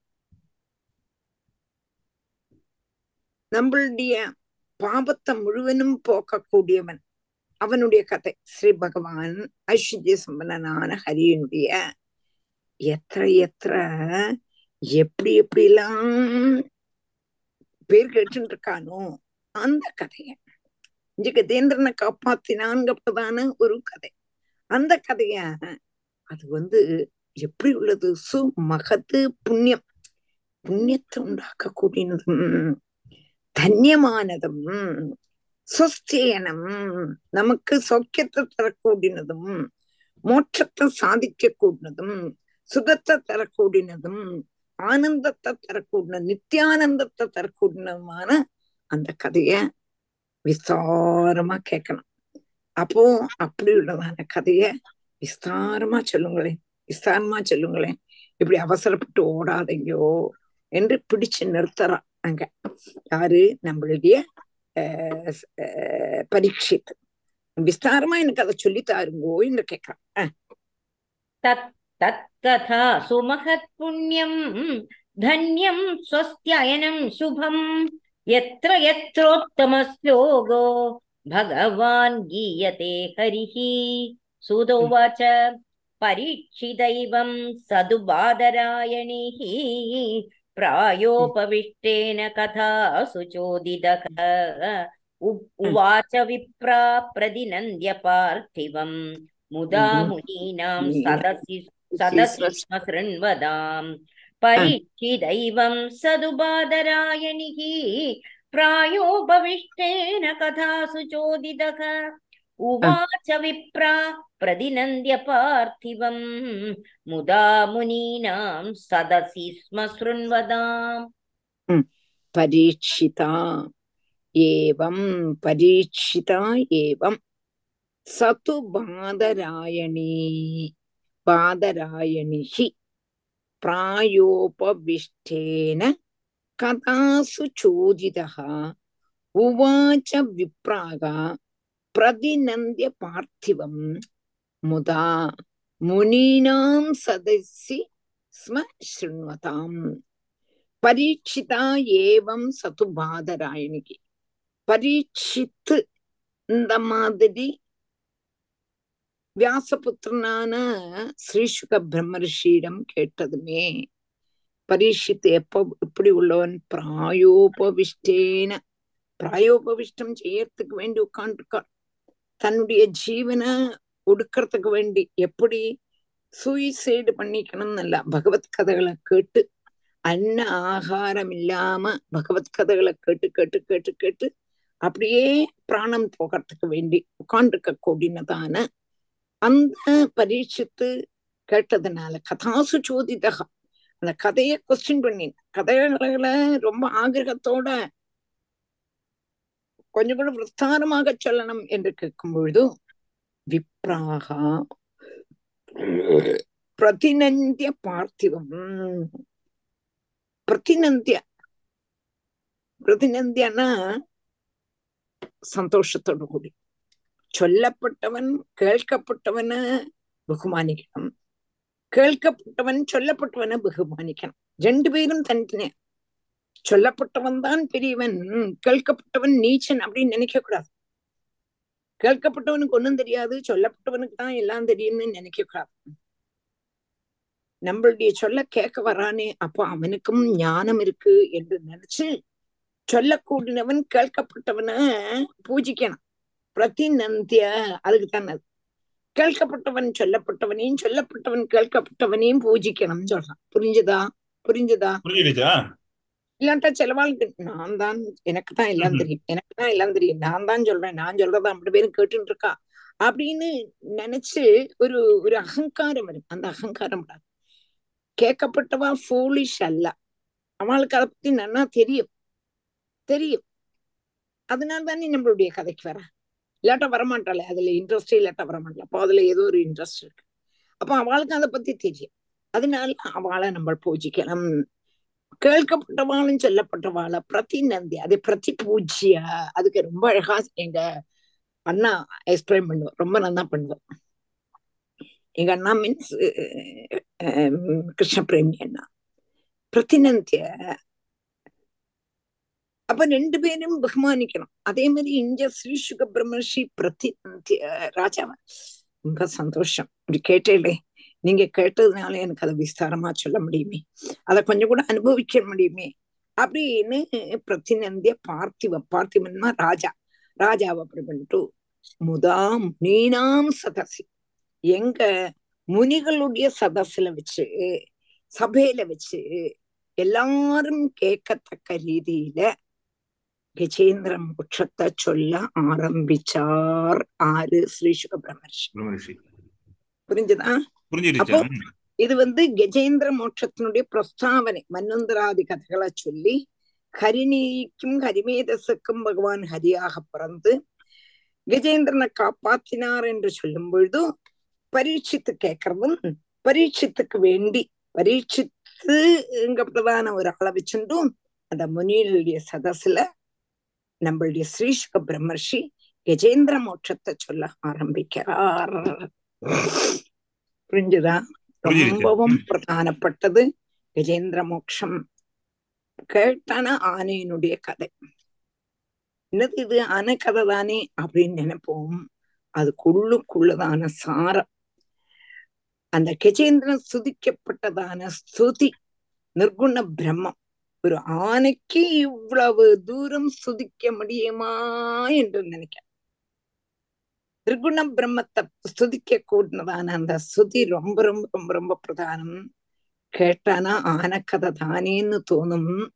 Speaker 1: நம்மளுடைய பாபத்தை முழுவதும் போக்கக்கூடியவன் அவனுடைய கதை ஸ்ரீ பகவான் ஐஸ்வர்ய சம்பந்தனான ஹரியினுடைய எത്ര எത്ര எப்படி எப்படி எல்லாம் பேர் கேட்டு இருக்கானோ அந்த கதைய இங்க கதேந்திரனை காப்பாத்தினான்கப்பதான ஒரு கதை அந்த கதைய அது வந்து எப்படி உள்ளது சு மகத்து புண்ணியம் புண்ணியத்தை உண்டாக்கக்கூடியதும் தன்யமானதும் சொஸ்தியனம் நமக்கு சௌக்கியத்தை தரக்கூடியதும் மோட்சத்தை சாதிக்க கூடினதும் சுகத்தை தரக்கூடியதும் ஆனந்தத்தை தரக்கூடிய நித்தியானந்தத்தை தரக்கூடியதுமான அந்த கதைய விஸ்தாரமா கேட்கணும் அப்போ அப்படி உள்ளதான கதைய விஸ்தாரமா சொல்லுங்களேன் விஸ்தாரமா சொல்லுங்களேன் இப்படி அவசரப்பட்டு ஓடாதீங்கோ என்று பிடிச்சு நிறுத்துறான் அங்க யாரு நம்மளுடைய பரீட்சித்து விஸ்தாரமா எனக்கு அதை சொல்லி தாருங்கோ என்று கேட்கிறான்
Speaker 2: தத் तत्कथा सुमहत्पुण्यम् धन्यम् स्वस्त्ययनम् शुभम् यत्र यत्रोत्तमश्लोको भगवान् गीयते हरिः सुदोवाच परीक्षिदैवम् सदुबादरायणिः प्रायोपविष्टेन कथा सुचोदितः उवाच विप्रा प्रतिनन्द्य पार्थिवम् मुदा मुनीनां सदसि सदसि स्म शृण्वदाम् परीक्षिदैवं सदुबादरायणिः प्रायोपविष्टेन कथासु चोदितः उवाच विप्रा प्रतिनन्द्य पार्थिवम् मुदा मुनीनां सदसि स्म शृण्वताम्
Speaker 1: परीक्षिता एवं परीक्षिता एवं स तु बादरायणी बादरायणिः प्रायोपविष्टेन कथासु चोदितः उवाच विप्रागा प्रतिनन्द्य पार्थिवं मुदा मुनीनां सदसि स्म शृण्वताम् பரீட்சிதா ஏவம் சது பாதராயணிக்கு பரீட்சித்து இந்த மாதிரி வியாசபுத்திரனான ஸ்ரீசுக பிரம்மரிஷியிடம் கேட்டதுமே பரீட்சித்து எப்ப இப்படி உள்ளவன் பிராயோபவிஷ்டேன பிராயோபவிஷ்டம் செய்யறதுக்கு வேண்டி உட்காந்துருக்கார் தன்னுடைய ஜீவனை ஒடுக்கறதுக்கு வேண்டி எப்படி சூயிசைடு பண்ணிக்கணும்னு இல்ல பகவத் கதைகளை கேட்டு அன்ன ஆகாரம் இல்லாம பகவத் கதைகளை கேட்டு கேட்டு கேட்டு கேட்டு அப்படியே பிராணம் போகிறதுக்கு வேண்டி உட்காண்டிருக்க கூடினதான அந்த பரீட்சித்து கேட்டதுனால கதாசு சோதிதகா அந்த கதையை கொஸ்டின் பண்ணி கதைகளை ரொம்ப ஆகிரகத்தோட கொஞ்சம் கூட விஸ்தாரமாக சொல்லணும் என்று கேட்கும் பொழுது விப்ராகா பிரதிநந்திய பார்த்திவம் பிரதிநந்திய பிரதிநந்தியன்னா சந்தோஷத்தோடு கூடி சொல்லப்பட்டவன் கேட்கப்பட்டவனை பகுமானிக்கணும் கேட்கப்பட்டவன் சொல்லப்பட்டவனை பகுமானிக்கணும் ரெண்டு பேரும் தனித்தனியா சொல்லப்பட்டவன் தான் பெரியவன் கேட்கப்பட்டவன் நீச்சன் அப்படின்னு நினைக்க கூடாது கேட்கப்பட்டவனுக்கு ஒண்ணும் தெரியாது சொல்லப்பட்டவனுக்கு தான் எல்லாம் தெரியும்னு நினைக்க கூடாது நம்மளுடைய சொல்ல கேட்க வரானே அப்போ அவனுக்கும் ஞானம் இருக்கு என்று நினைச்சு சொல்லக்கூடியவன் கேட்கப்பட்டவனை பூஜிக்கணும் பிரதிநந்திய அதுக்கு தான் அது கேட்கப்பட்டவன் சொல்லப்பட்டவனையும் சொல்லப்பட்டவன் கேட்கப்பட்டவனையும் பூஜிக்கணும்னு சொல்றான் புரிஞ்சுதா புரிஞ்சுதா
Speaker 4: புரிஞ்சுடுச்சா
Speaker 1: இல்லாட்டா சிலவாளுக்கு நான் தான் எனக்கு தான் எல்லாம் தெரியும் எனக்கு தான் எல்லாம் தெரியும் நான் தான் சொல்றேன் நான் சொல்றத அப்படி பேரும் கேட்டுட்டு இருக்கா அப்படின்னு நினைச்சு ஒரு ஒரு அகங்காரம் வரும் அந்த அகங்காரம் வராது கேட்கப்பட்டவா ஃபூலிஷ் அல்ல அவளுக்கு அதை பத்தி நன்னா தெரியும் தெரியும் அதனால தானே நம்மளுடைய கதைக்கு வர இல்லாட்டா வரமாட்டாளே அதுல இன்ட்ரெஸ்டே இல்லாட்டா வரமாட்டல அப்போ அதுல ஏதோ ஒரு இன்ட்ரெஸ்ட் இருக்கு அப்போ அவளுக்கு அதை பத்தி தெரியும் அதனால அவளை நம்ம பூஜிக்கணும் கேட்கப்பட்டவாளும் சொல்லப்பட்டவாள பிரதிநந்தி அது பிரதி பூஜ்யா அதுக்கு ரொம்ப அழகா எங்க அண்ணா எக்ஸ்பிளைன் பண்ணுவோம் ரொம்ப நல்லா பண்ணுவோம் எங்க அண்ணா மீன்ஸ் கிருஷ்ண பிரேமி அண்ணா பிரதிநந்திய அப்ப ரெண்டு பேரும் பகுமானிக்கணும் அதே மாதிரி இங்க ஸ்ரீ சுக பிரம்மர்ஷி பிரதிநந்திய ராஜாவன் ரொம்ப சந்தோஷம் இப்படி கேட்டேலே நீங்க கேட்டதுனால எனக்கு அதை விஸ்தாரமா சொல்ல முடியுமே அதை கொஞ்சம் கூட அனுபவிக்க முடியுமே அப்படின்னு பிரதிநந்திய பார்த்திவ பார்த்திவன்னா ராஜா ராஜாவை அப்படி பண்ணிட்டு முதாம் நீனாம் சதசி எங்க முனிகளுடைய சதசுல வச்சு சபையில வச்சு எல்லாரும் கேட்கத்தக்க ரீதியில கஜேந்திர மோட்சத்தை சொல்ல ஆரம்பிச்சார் ஆறு ஸ்ரீ சுக பிரமர்ஷி
Speaker 4: பிரம்மரிஷி
Speaker 1: புரிஞ்சுதா
Speaker 4: புரிஞ்சிடுச்சு
Speaker 1: அப்போ இது வந்து கஜேந்திர மோட்சத்தினுடைய பிரஸ்தாவனை மன்வந்தராதி கதைகளை சொல்லி ஹரிணிக்கும் ஹரிமேதஸுக்கும் பகவான் ஹரியாக பிறந்து கஜேந்திரனை காப்பாத்தினார் என்று சொல்லும் பொழுது பரீட்சித்து கேட்கறதும் பரீட்சித்துக்கு வேண்டி பரீட்சித்து இங்க பிரதான ஒரு ஆளை வச்சுட்டும் அந்த முனிகளுடைய சதசுல நம்மளுடைய ஸ்ரீசுக பிரம்மர்ஷி கஜேந்திர மோட்சத்தை சொல்ல ஆரம்பிக்கிறார் புரிஞ்சுதா
Speaker 4: புரிஞ்சிருச்சு.
Speaker 1: ரொம்பவும் பிரதானப்பட்டது கஜேந்திர மோட்சம் கேட்டான ஆனையினுடைய கதை என்னது இது ஆனை கதை தானே அப்படின்னு நினைப்போம் அதுக்குள்ளுக்குள்ளதான சாரம் அந்த கஜேந்திரன் சுதிக்கப்பட்டதான ஸ்துதி நிர்குண பிரம்மம் ஒரு ஆனைக்கு இவ்வளவு தூரம் சுதிக்க முடியுமா என்று நினைக்க திரிகுண பிரம்மத்தை ஸ்துதிக்க கூடினதான அந்த ஸ்துதி ரொம்ப ரொம்ப ரொம்ப ரொம்ப பிரதானம் கேட்டானா ஆனக்கதை தானேன்னு தோணும்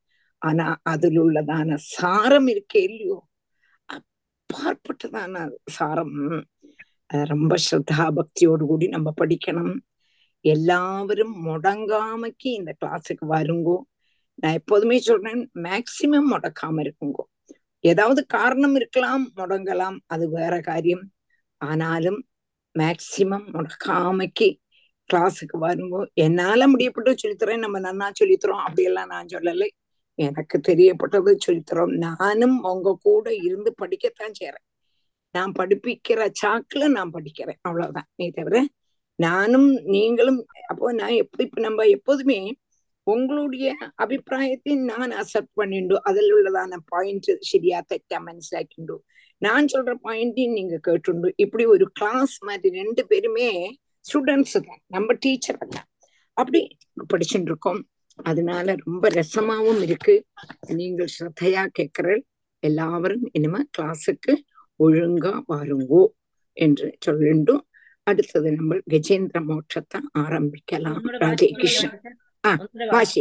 Speaker 1: ஆனா அதிலுள்ளதான சாரம் இருக்கே இல்லையோ அப்பாற்பட்டதான சாரம் அது ரொம்ப ஸ்ரத்தா பக்தியோடு கூடி நம்ம படிக்கணும் எல்லாவரும் முடங்காமக்கு இந்த கிளாஸுக்கு வருங்கோ நான் எப்போதுமே சொல்றேன் மேக்சிமம் முடக்காம இருக்குங்கோ ஏதாவது காரணம் இருக்கலாம் முடங்கலாம் அது வேற காரியம் ஆனாலும் மேக்சிமம் முடக்காமைக்கு கிளாஸுக்கு வருங்கோ என்னால முடியப்பட்டு சொல்லித்தரேன் நம்ம நன்னா சொல்லித்தரோம் அப்படியெல்லாம் நான் சொல்லலை எனக்கு தெரியப்பட்டது சொல்லித்தரோம் நானும் உங்க கூட இருந்து படிக்கத்தான் செய்றேன் நான் படிப்பிக்கிற சாக்குல நான் படிக்கிறேன் அவ்வளவுதான் நீ தவிர நானும் நீங்களும் அப்போ நான் எப்படி இப்ப நம்ம எப்போதுமே உங்களுடைய அபிப்பிராயத்தை நான் அக்செப்ட் பண்ணிண்டு அதில் உள்ளதான பாயிண்ட் சரியா தெറ്റா മനസ്സിലാക്കിണ്ടു நான் சொல்ற பாயிண்டையும் நீங்க கேட்டுண்டு இப்படி ஒரு கிளாஸ் மாதிரி ரெண்டு பேருமே ஸ்டூடெண்ட்ஸ் தான் நம்ம டீச்சர் அல்ல அப்படி படிச்சுட்டு இருக்கோம் அதனால ரொம்ப ரசமாவும் இருக்கு நீங்கள் ஸ்ரத்தையா கேட்கிற எல்லாரும் இனிமே கிளாஸுக்கு ஒழுங்கா வாருங்கோ என்று சொல்லிண்டும் அடுத்தது நம்ம கஜேந்திர மோட்சத்தை ஆரம்பிக்கலாம்
Speaker 2: ഒന്നുകൂടെ
Speaker 1: ராதே
Speaker 2: വാശി
Speaker 1: கிருஷ்ண
Speaker 2: ഒന്നുകൂടെ
Speaker 1: ആ
Speaker 2: ഒന്നുകൂടെ
Speaker 1: வாசி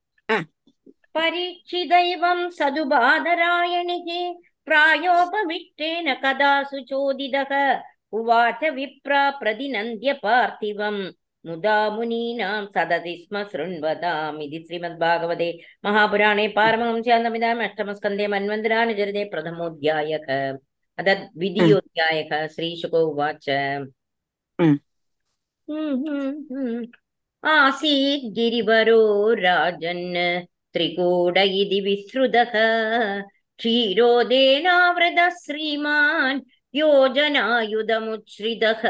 Speaker 2: परीक्षिदैवं सदुबाधरायणिः प्रायोपविष्टेन कदा सुचोदितः उवाच विप्रा प्रतिनन्द्य पार्थिवम् मुदा मुनीनां सदति स्म शृण्वतामिति श्रीमद्भागवते महापुराणे पारमहंस्यान्तमिदाम् अष्टमस्कन्धे मन्वन्तराणि चरिते प्रथमोऽध्यायः अतः द्वितीयोऽध्यायः श्रीशुको उवाच
Speaker 1: हम्म।
Speaker 2: हम्म, हम्म, हम्म। आसीत् गिरिवरो राजन् त्रिकूट इति विश्रुतः क्षीरोदेनावृतः श्रीमान् योजनायुधमुच्छ्रितः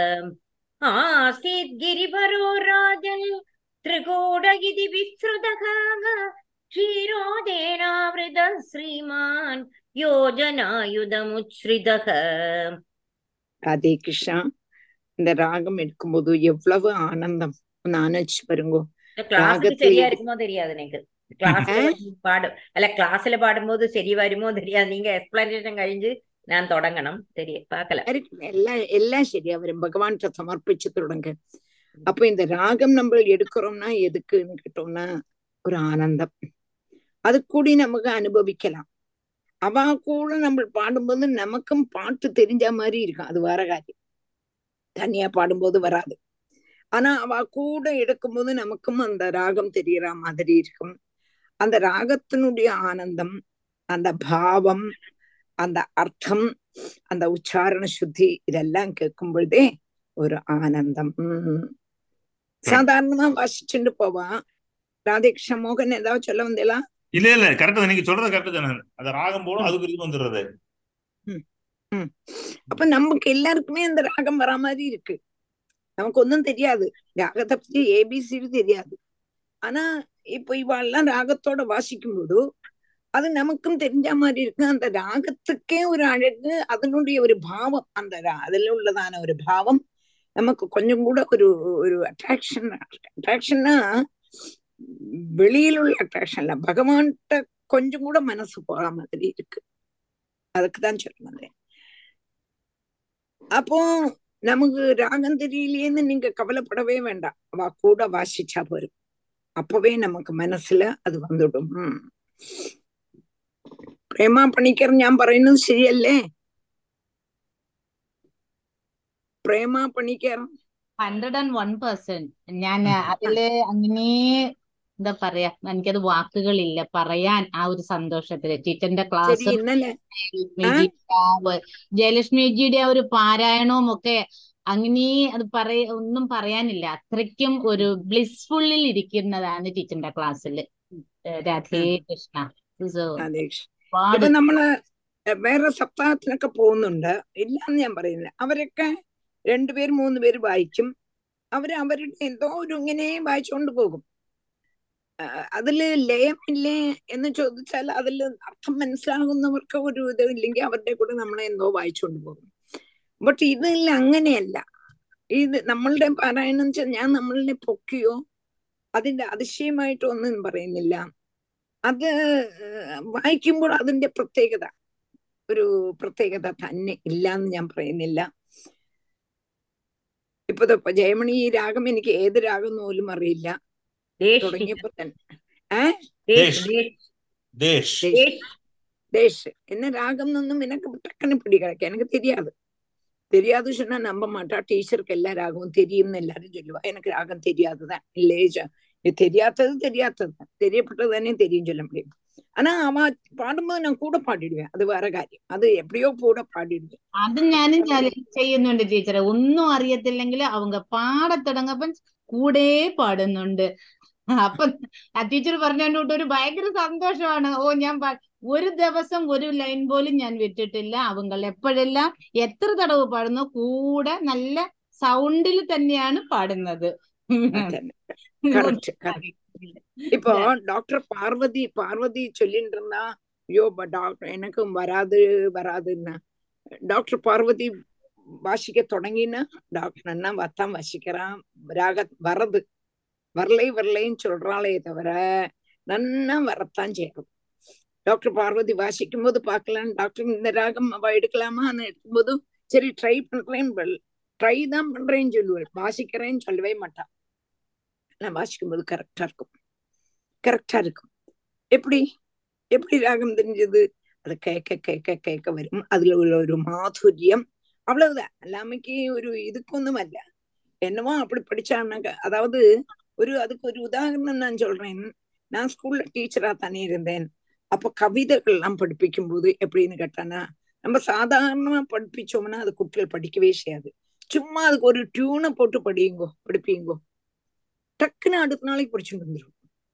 Speaker 2: आसीत् गिरिवरो राजन् त्रिकूट इति विश्रुतः क्षीरोदेनावृतः श्रीमान् योजनायुधमुच्छ्रितः
Speaker 1: ராதே கிருஷ்ணா இந்த ராகம் எடுக்கும்போது எவ்வளவு ஆனந்தம் நினைச்சு பாருங்கோ
Speaker 2: கிளாஸுக்கு
Speaker 1: ராகத்தை
Speaker 2: சரியா
Speaker 1: எடு-
Speaker 2: இருக்குமோ தெரியாது எனக்கு கிளாஸ்ல பாடும் அல்ல கிளாஸ்ல பாடும்போது சரி வருமோ தெரியாது நீங்க எக்ஸ்பிளனேஷன் கழிஞ்சு நான் தொடங்கணும் தெரிய பார்க்கல
Speaker 1: இருக்கும் எல்லாம் எல்லாம் சரியா வரும் பகவான்கிட்ட சமர்ப்பிச்சு தொடங்க அப்போ இந்த ராகம் நம்ம எடுக்கிறோம்னா எதுக்குன்னு கேட்டோம்னா ஒரு ஆனந்தம் அது கூடி நமக்கு அனுபவிக்கலாம் அவ கூட நம்ம பாடும்போது நமக்கும் பாட்டு தெரிஞ்ச மாதிரி இருக்கும் அது வேற காரியம் தனியா பாடும்போது வராது ஆனா அவ கூட எடுக்கும்போது நமக்கும் அந்த ராகம் தெரியற மாதிரி இருக்கும் அந்த ராகத்தினுடைய ஆனந்தம் அந்த பாவம் அந்த அர்த்தம் அந்த உச்சாரண சுத்தி இதெல்லாம் கேட்கும் பொழுதே ஒரு ஆனந்தம் உம் சாதாரணமா வாசிச்சுட்டு போவா ராதேகிருஷ்ண மோகன் ஏதாவது சொல்ல வந்தேலா
Speaker 4: இல்ல இல்ல கரெக்ட் நீங்க சொல்றது கரெக்ட் தானே அந்த ராகம் போடும் அதுக்கு இது வந்துடுறது
Speaker 1: அப்ப நமக்கு எல்லாருக்குமே அந்த ராகம் வரா மாதிரி இருக்கு நமக்கு ஒன்றும் தெரியாது ராகத்தை பத்தி ஏபிசிடி தெரியாது ஆனா இப்ப இவாள்லாம் ராகத்தோட வாசிக்கும் போது அது நமக்கும் தெரிஞ்ச மாதிரி இருக்கு அந்த ராகத்துக்கே ஒரு அழகு அதனுடைய ஒரு பாவம் அந்த ரா- அதுல உள்ளதான ஒரு பாவம் நமக்கு கொஞ்சம் கூட ஒரு ஒரு அட்ராக்ஷன் அட்ராக்ஷன்னா வெளியில உள்ள அட்ராக்ஷன் இல்ல பகவான்கிட்ட கொஞ்சம் கூட மனசு போற மாதிரி இருக்கு அதுக்குதான் சொல்ல வந்தேன் அப்போ நமக்கு ராகம் தெரியலையேன்னு நீங்க கவலைப்படவே வேண்டாம் அவ கூட வாசிச்சா போரும் அப்பவே நமக்கு മനസ്സിൽ അത് വന്നിടും ഉം. പ്രേമ പണിക്കർ ഞാൻ പറയുന്നത് ശരിയല്ലേ Prema Panicker
Speaker 8: hundred and one percent ഞാൻ അതില് അങ്ങനെ എന്താ പറയാ എനിക്കത് വാക്കുകളില്ല പറയാൻ ആ ഒരു സന്തോഷത്തില് ടീച്ചറിന്റെ
Speaker 1: ശരി
Speaker 8: ക്ലാസ്
Speaker 1: ഇന്നലെ
Speaker 8: ജയലക്ഷ്മിജിയുടെ ആ ഒരു പാരായണവും ഒക്കെ അങ്ങനെ അത് പറയ ഒന്നും പറയാനില്ല അത്രയ്ക്കും ഒരു ബ്ലിസ്ഫുള്ളിൽ ഇരിക്കുന്നതാണ് ടീച്ചറിന്റെ ക്ലാസ്സിൽ രാധേ കൃഷ്ണ So,
Speaker 1: അതെ
Speaker 8: ഒരുപാട്
Speaker 1: ഇപ്പൊ നമ്മള് വേറെ സപ്താഹത്തിനൊക്കെ പോകുന്നുണ്ട് ഇല്ലാന്ന് ഞാൻ പറയുന്നില്ല അവരൊക്കെ രണ്ടുപേര് മൂന്ന് പേര് വായിക്കും അവര് അവരുടെ എന്തോ ഒരു ഇങ്ങനെ വായിച്ചുകൊണ്ട് പോകും ആ, അതില് ലയമില്ലേ എന്ന് ചോദിച്ചാൽ അതിൽ അർത്ഥം മനസ്സിലാകുന്നവർക്ക് ഒരു ഇത് ഇല്ലെങ്കിൽ അവരുടെ കൂടെ നമ്മളെ എന്തോ വായിച്ചുകൊണ്ട് പോകും ബട്ട് ഇതിൽ അങ്ങനെയല്ല ഇത് നമ്മളുടെ പാരായണം വെച്ചാൽ ഞാൻ നമ്മളിനെ പൊക്കിയോ അതിന്റെ അതിശയമായിട്ടോ ഒന്നും പറയുന്നില്ല അത് ഏഹ്, വായിക്കുമ്പോൾ അതിന്റെ പ്രത്യേകത ഒരു പ്രത്യേകത തന്നെ ഇല്ല എന്ന് ഞാൻ പറയുന്നില്ല ഇപ്പൊ ദാ ഇപ്പൊ ജയമണി ഈ രാഗം എനിക്ക് ഏത് രാഗം എന്ന് പോലും അറിയില്ല
Speaker 2: ദേശ്
Speaker 1: തുടങ്ങിയപ്പോ തന്നെ ഏ
Speaker 2: ദേശ് ദേശ്
Speaker 4: தேஷ்
Speaker 1: தேஷ் தேஷ் என்ன ராகம்னொന്നും எனக்கு டக்குன்னு பிடி கிடைக்க எனக்கு தெரியாது தெரியாது சொன்னா நம்ப மாட்டா டீச்சருக்கு எல்லா ராகமும் தெரியும்னு எல்லாரும் சொல்லுவா எனக்கு ராகம் தெரியாதுதான் இல்லையே சொ- இது தெரியாதது தெரியாததுதான் தெரியப்பட்டது தானே தெரியும் சொல்ல முடியும் ஆனா அவ പാടുമ്പോൾ ഞാൻ കൂടെ പാടിടുവേன் അത് വേറെ കാര്യം അത് എപ്പോഴോ കൂടെ പാടിടുவேன்
Speaker 8: അത് ഞാനും ചാല- ചെയ്യുന്നുണ്ട് ടീച്ചറെ ഒന്നും അറിയത്തില്ലെങ്കിൽ அவங்க പാട തുടങ്ങപ്പം കൂടെ പാടുന്നുണ്ട് അപ്പൊ ആ ടീച്ചർ പറഞ്ഞോണ്ട് ഒരു ഭയങ്കര സന്തോഷമാണ് ഓ ഞാൻ പാ- ഒരു ദിവസം ഒരു ലൈൻ പോലും ഞാൻ വിട്ടിട്ടില്ല அவங்க എപ്പോഴെല്ലാം എത്ര തടവ് പാടുന്നോ കൂടെ നല്ല സൗണ്ടിൽ തന്നെയാണ് പാടുന്നത്
Speaker 1: അതന്നെ കറക്റ്റ് இப்போ டாக்டர் பார்வதி பார்வதி சொல்லிட்டு இருந்தா ஐயோ ப- டாக்டர் எனக்கும் வராது வராதுன்னா டாக்டர் பார்வதி வாசிக்க தொடங்கினா டாக்டர் அண்ணா வத்தான் வாசிக்கிறான் ராக வரது வரலை வரலைன்னு சொல்றாளே தவிர நன்னா வரத்தான் செய்யும் டாக்டர் பார்வதி வாசிக்கும் போது பார்க்கலாம் டாக்டர் இந்த ராகம் அவ எடுக்கலாமான்னு எடுக்கும்போது சரி ட்ரை பண்றேன் ட்ரை தான் பண்றேன்னு சொல்லுவேன் வாசிக்கிறேன்னு சொல்லவே மாட்டான் நான் வாசிக்கும் போது கரெக்டா இருக்கும் கரெக்டா இருக்கும் எப்படி எப்படி ராகம் தெரிஞ்சது அது கேட்க கேட்க கேட்க வரும் அதுல உள்ள ஒரு மாதுரியம் அவ்வளவுதான் எல்லாமைக்கு ஒரு இதுக்கொன்னும் அல்ல என்னவோ அப்படி படிச்சான்னாக்க அதாவது ஒரு அதுக்கு ஒரு உதாரணம் நான் சொல்றேன் நான் ஸ்கூல்ல டீச்சரா தானே இருந்தேன் அப்ப கவிதைகள் எல்லாம் படிப்பிக்கும் போது எப்படின்னு கேட்டானா நம்ம சாதாரணமா படிப்பிச்சோம்னா அது குட்டிகள் படிக்கவே செய்யாது சும்மா அதுக்கு ஒரு டியூனை போட்டு படியுங்கோ படிப்பீங்கோ டக்குன்னு அடுத்த நாளைக்கு படிச்சுட்டு வந்துடும்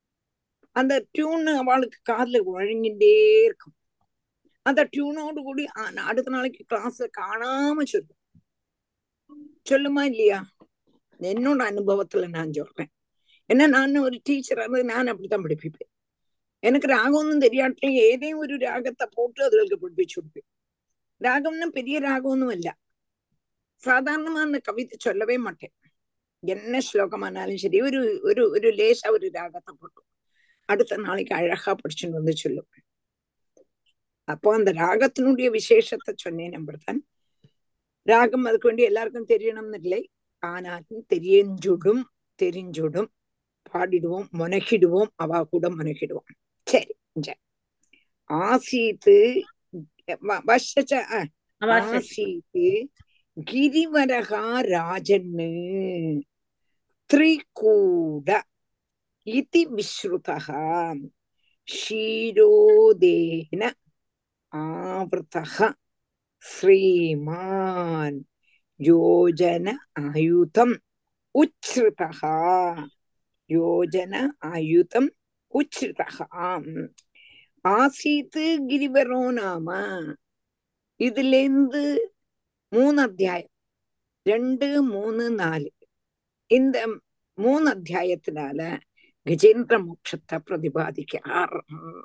Speaker 1: அந்த டியூன் அவளுக்கு காதுல வழங்கிட்டே இருக்கும் அந்த டியூனோடு கூடி ஆ- அடுத்த நாளைக்கு கிளாஸ்ல காணாம சொல்லும் சொல்லுமா இல்லையா என்னோட அனுபவத்துல நான் சொல்றேன் ஏன்னா நான் ஒரு டீச்சர் அது நான் அப்படித்தான் படிப்பிப்பேன் எனக்கு ராகம்னு தெரியாட்டிலும் ஏதேயும் ஒரு ராகத்தை போட்டு அதுகளுக்கு படிப்பிச்சு கொடுப்பேன் ராகம்னா பெரிய ராகம்னும் இல்ல சாதாரணமா அந்த கவிதை சொல்லவே மாட்டேன் என்ன ஸ்லோகமானாலும் சரி ஒரு ஒரு ஒரு லேசா ஒரு ராகத்தை போட்டு அடுத்த நாளைக்கு அழகா படிச்சுட்டு வந்து சொல்லும் அப்போ அந்த ராகத்தினுடைய விசேஷத்தை சொன்னேன் நம்பர்தான் ராகம் அதுக்கு வேண்டி எல்லாருக்கும் தெரியணும்னு இல்லை ஆனாலும் தெரிஞ்சுடும் தெரிஞ்சுடும் பாடிடுவோம் முனகிடுவோம் அவா கூட முனகிடுவோம் சரி சரி. ஆசீத்து வ- வஷச்ச ஆ, ஆசீத்து கிரிவரகா ராஜன்னு த்ரிகூட இதி விஸ்ருதः ക്ഷീരോദേന ആവൃതः ശ്രീമാൻ യോജന ആയുധം ഉച്ഛ്രിതः യോജന ആയുധം ഉച്ഛ്രിതः ஆசீத்து கிரிவரோ நாம இதுல இருந்து மூணு அத்தியாயம் ரெண்டு மூணு நாலு இந்த மூணு அத்தியாயத்தினால கஜேந்திர மோட்சத்தை பிரதிபாதிக்கிறார்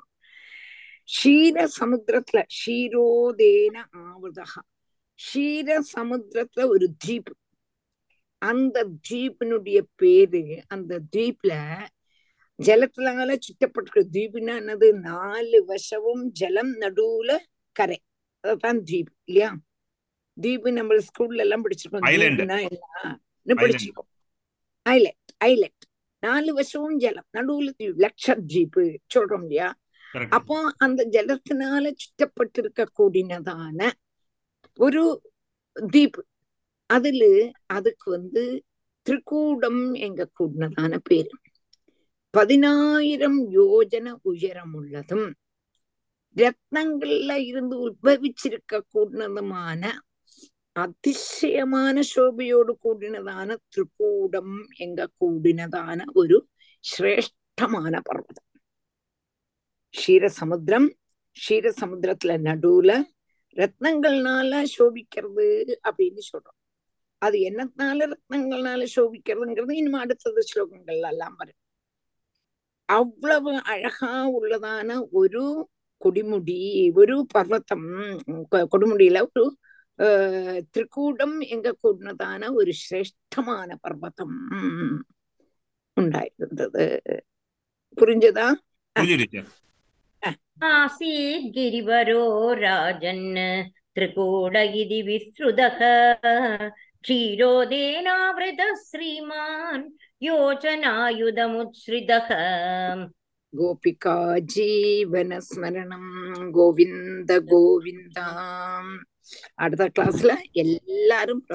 Speaker 1: ஷீர சமுத்திரத்துல ஷீரோதேன ஆவதகா ஷீர சமுத்திரத்துல ஒரு தீப் அந்த தீபினுடைய பேரு அந்த தீப்ல ஜலத்தினால சுற்றப்பட்டிருக்க தீபுனா என்னது நாலு வசவும் ஜலம் நடுவுல கரை அதான் தீப் இல்லையா தீபு நம்ம ஸ்கூல்ல எல்லாம் படிச்சிருக்கோம்
Speaker 4: Island.
Speaker 1: தீபுனா என்ன படிச்சிருக்கோம் ஐலண்ட் ஐலண்ட் நாலு வருஷமும் ஜலம் நடுவுல தீவு லட்சத்வீப் சொல்றோம் இல்லையா
Speaker 4: கரெக்ட்
Speaker 1: அப்போ அந்த ஜலத்தினால சுற்றப்பட்டிருக்க கூடினதான ஒரு தீப் அதுல அதுக்கு வந்து திரிகூடம் எங்க கூடினதான பேரு பதினாயிரம் யோஜன உயரம் உள்ளதும் ரத்னங்கள்ல இருந்து உத்பவிச்சிருக்க கூடினதுமான அதிசயமான ശോഭയോട് കൂടിനതാണ് ത്രികൂടം എങ്ക കൂടിനതാണ് ഒരു ശ്രേഷ്ഠமான പർവ്വതம் ക്ഷീരസമുദ്രം ക്ഷீரசமுத்திரத்துல நடுவுல ரத்னங்கள்னால சோபிக்கிறது அப்படின்னு சொல்றோம் அது என்னத்தினால ரத்னங்கள்னால சோபிக்கிறதுங்கிறது இனிமே அடுத்தது ஸ்லோகங்கள்ல எல்லாம் வரும் அவ்வளவு அழகா உள்ளதான ஒரு கொடிமுடி ஒரு பர்வத்தம் கொ- கொடுமுடியில ஒரு ஆஹ் திரிகூடம் எங்க கூடினதான ஒரு சிரேஷ்டமான பர்வதம் ഉണ്ടായിരുന്നത് புரிஞ்சதா
Speaker 4: புரிஞ்சு டீச்சர்
Speaker 2: आसीत् गिरिवरो राजन् त्रिकूट इति विसृतः क्षीरोदेनावृतः श्रीमान् योजनायुधमुच्छ्रितः
Speaker 1: கோபிகா ஜீவனஸ்மரணம் கோவிந்த கோவிந்தா அடுத்த கிளாஸ்ல எல்லாரும்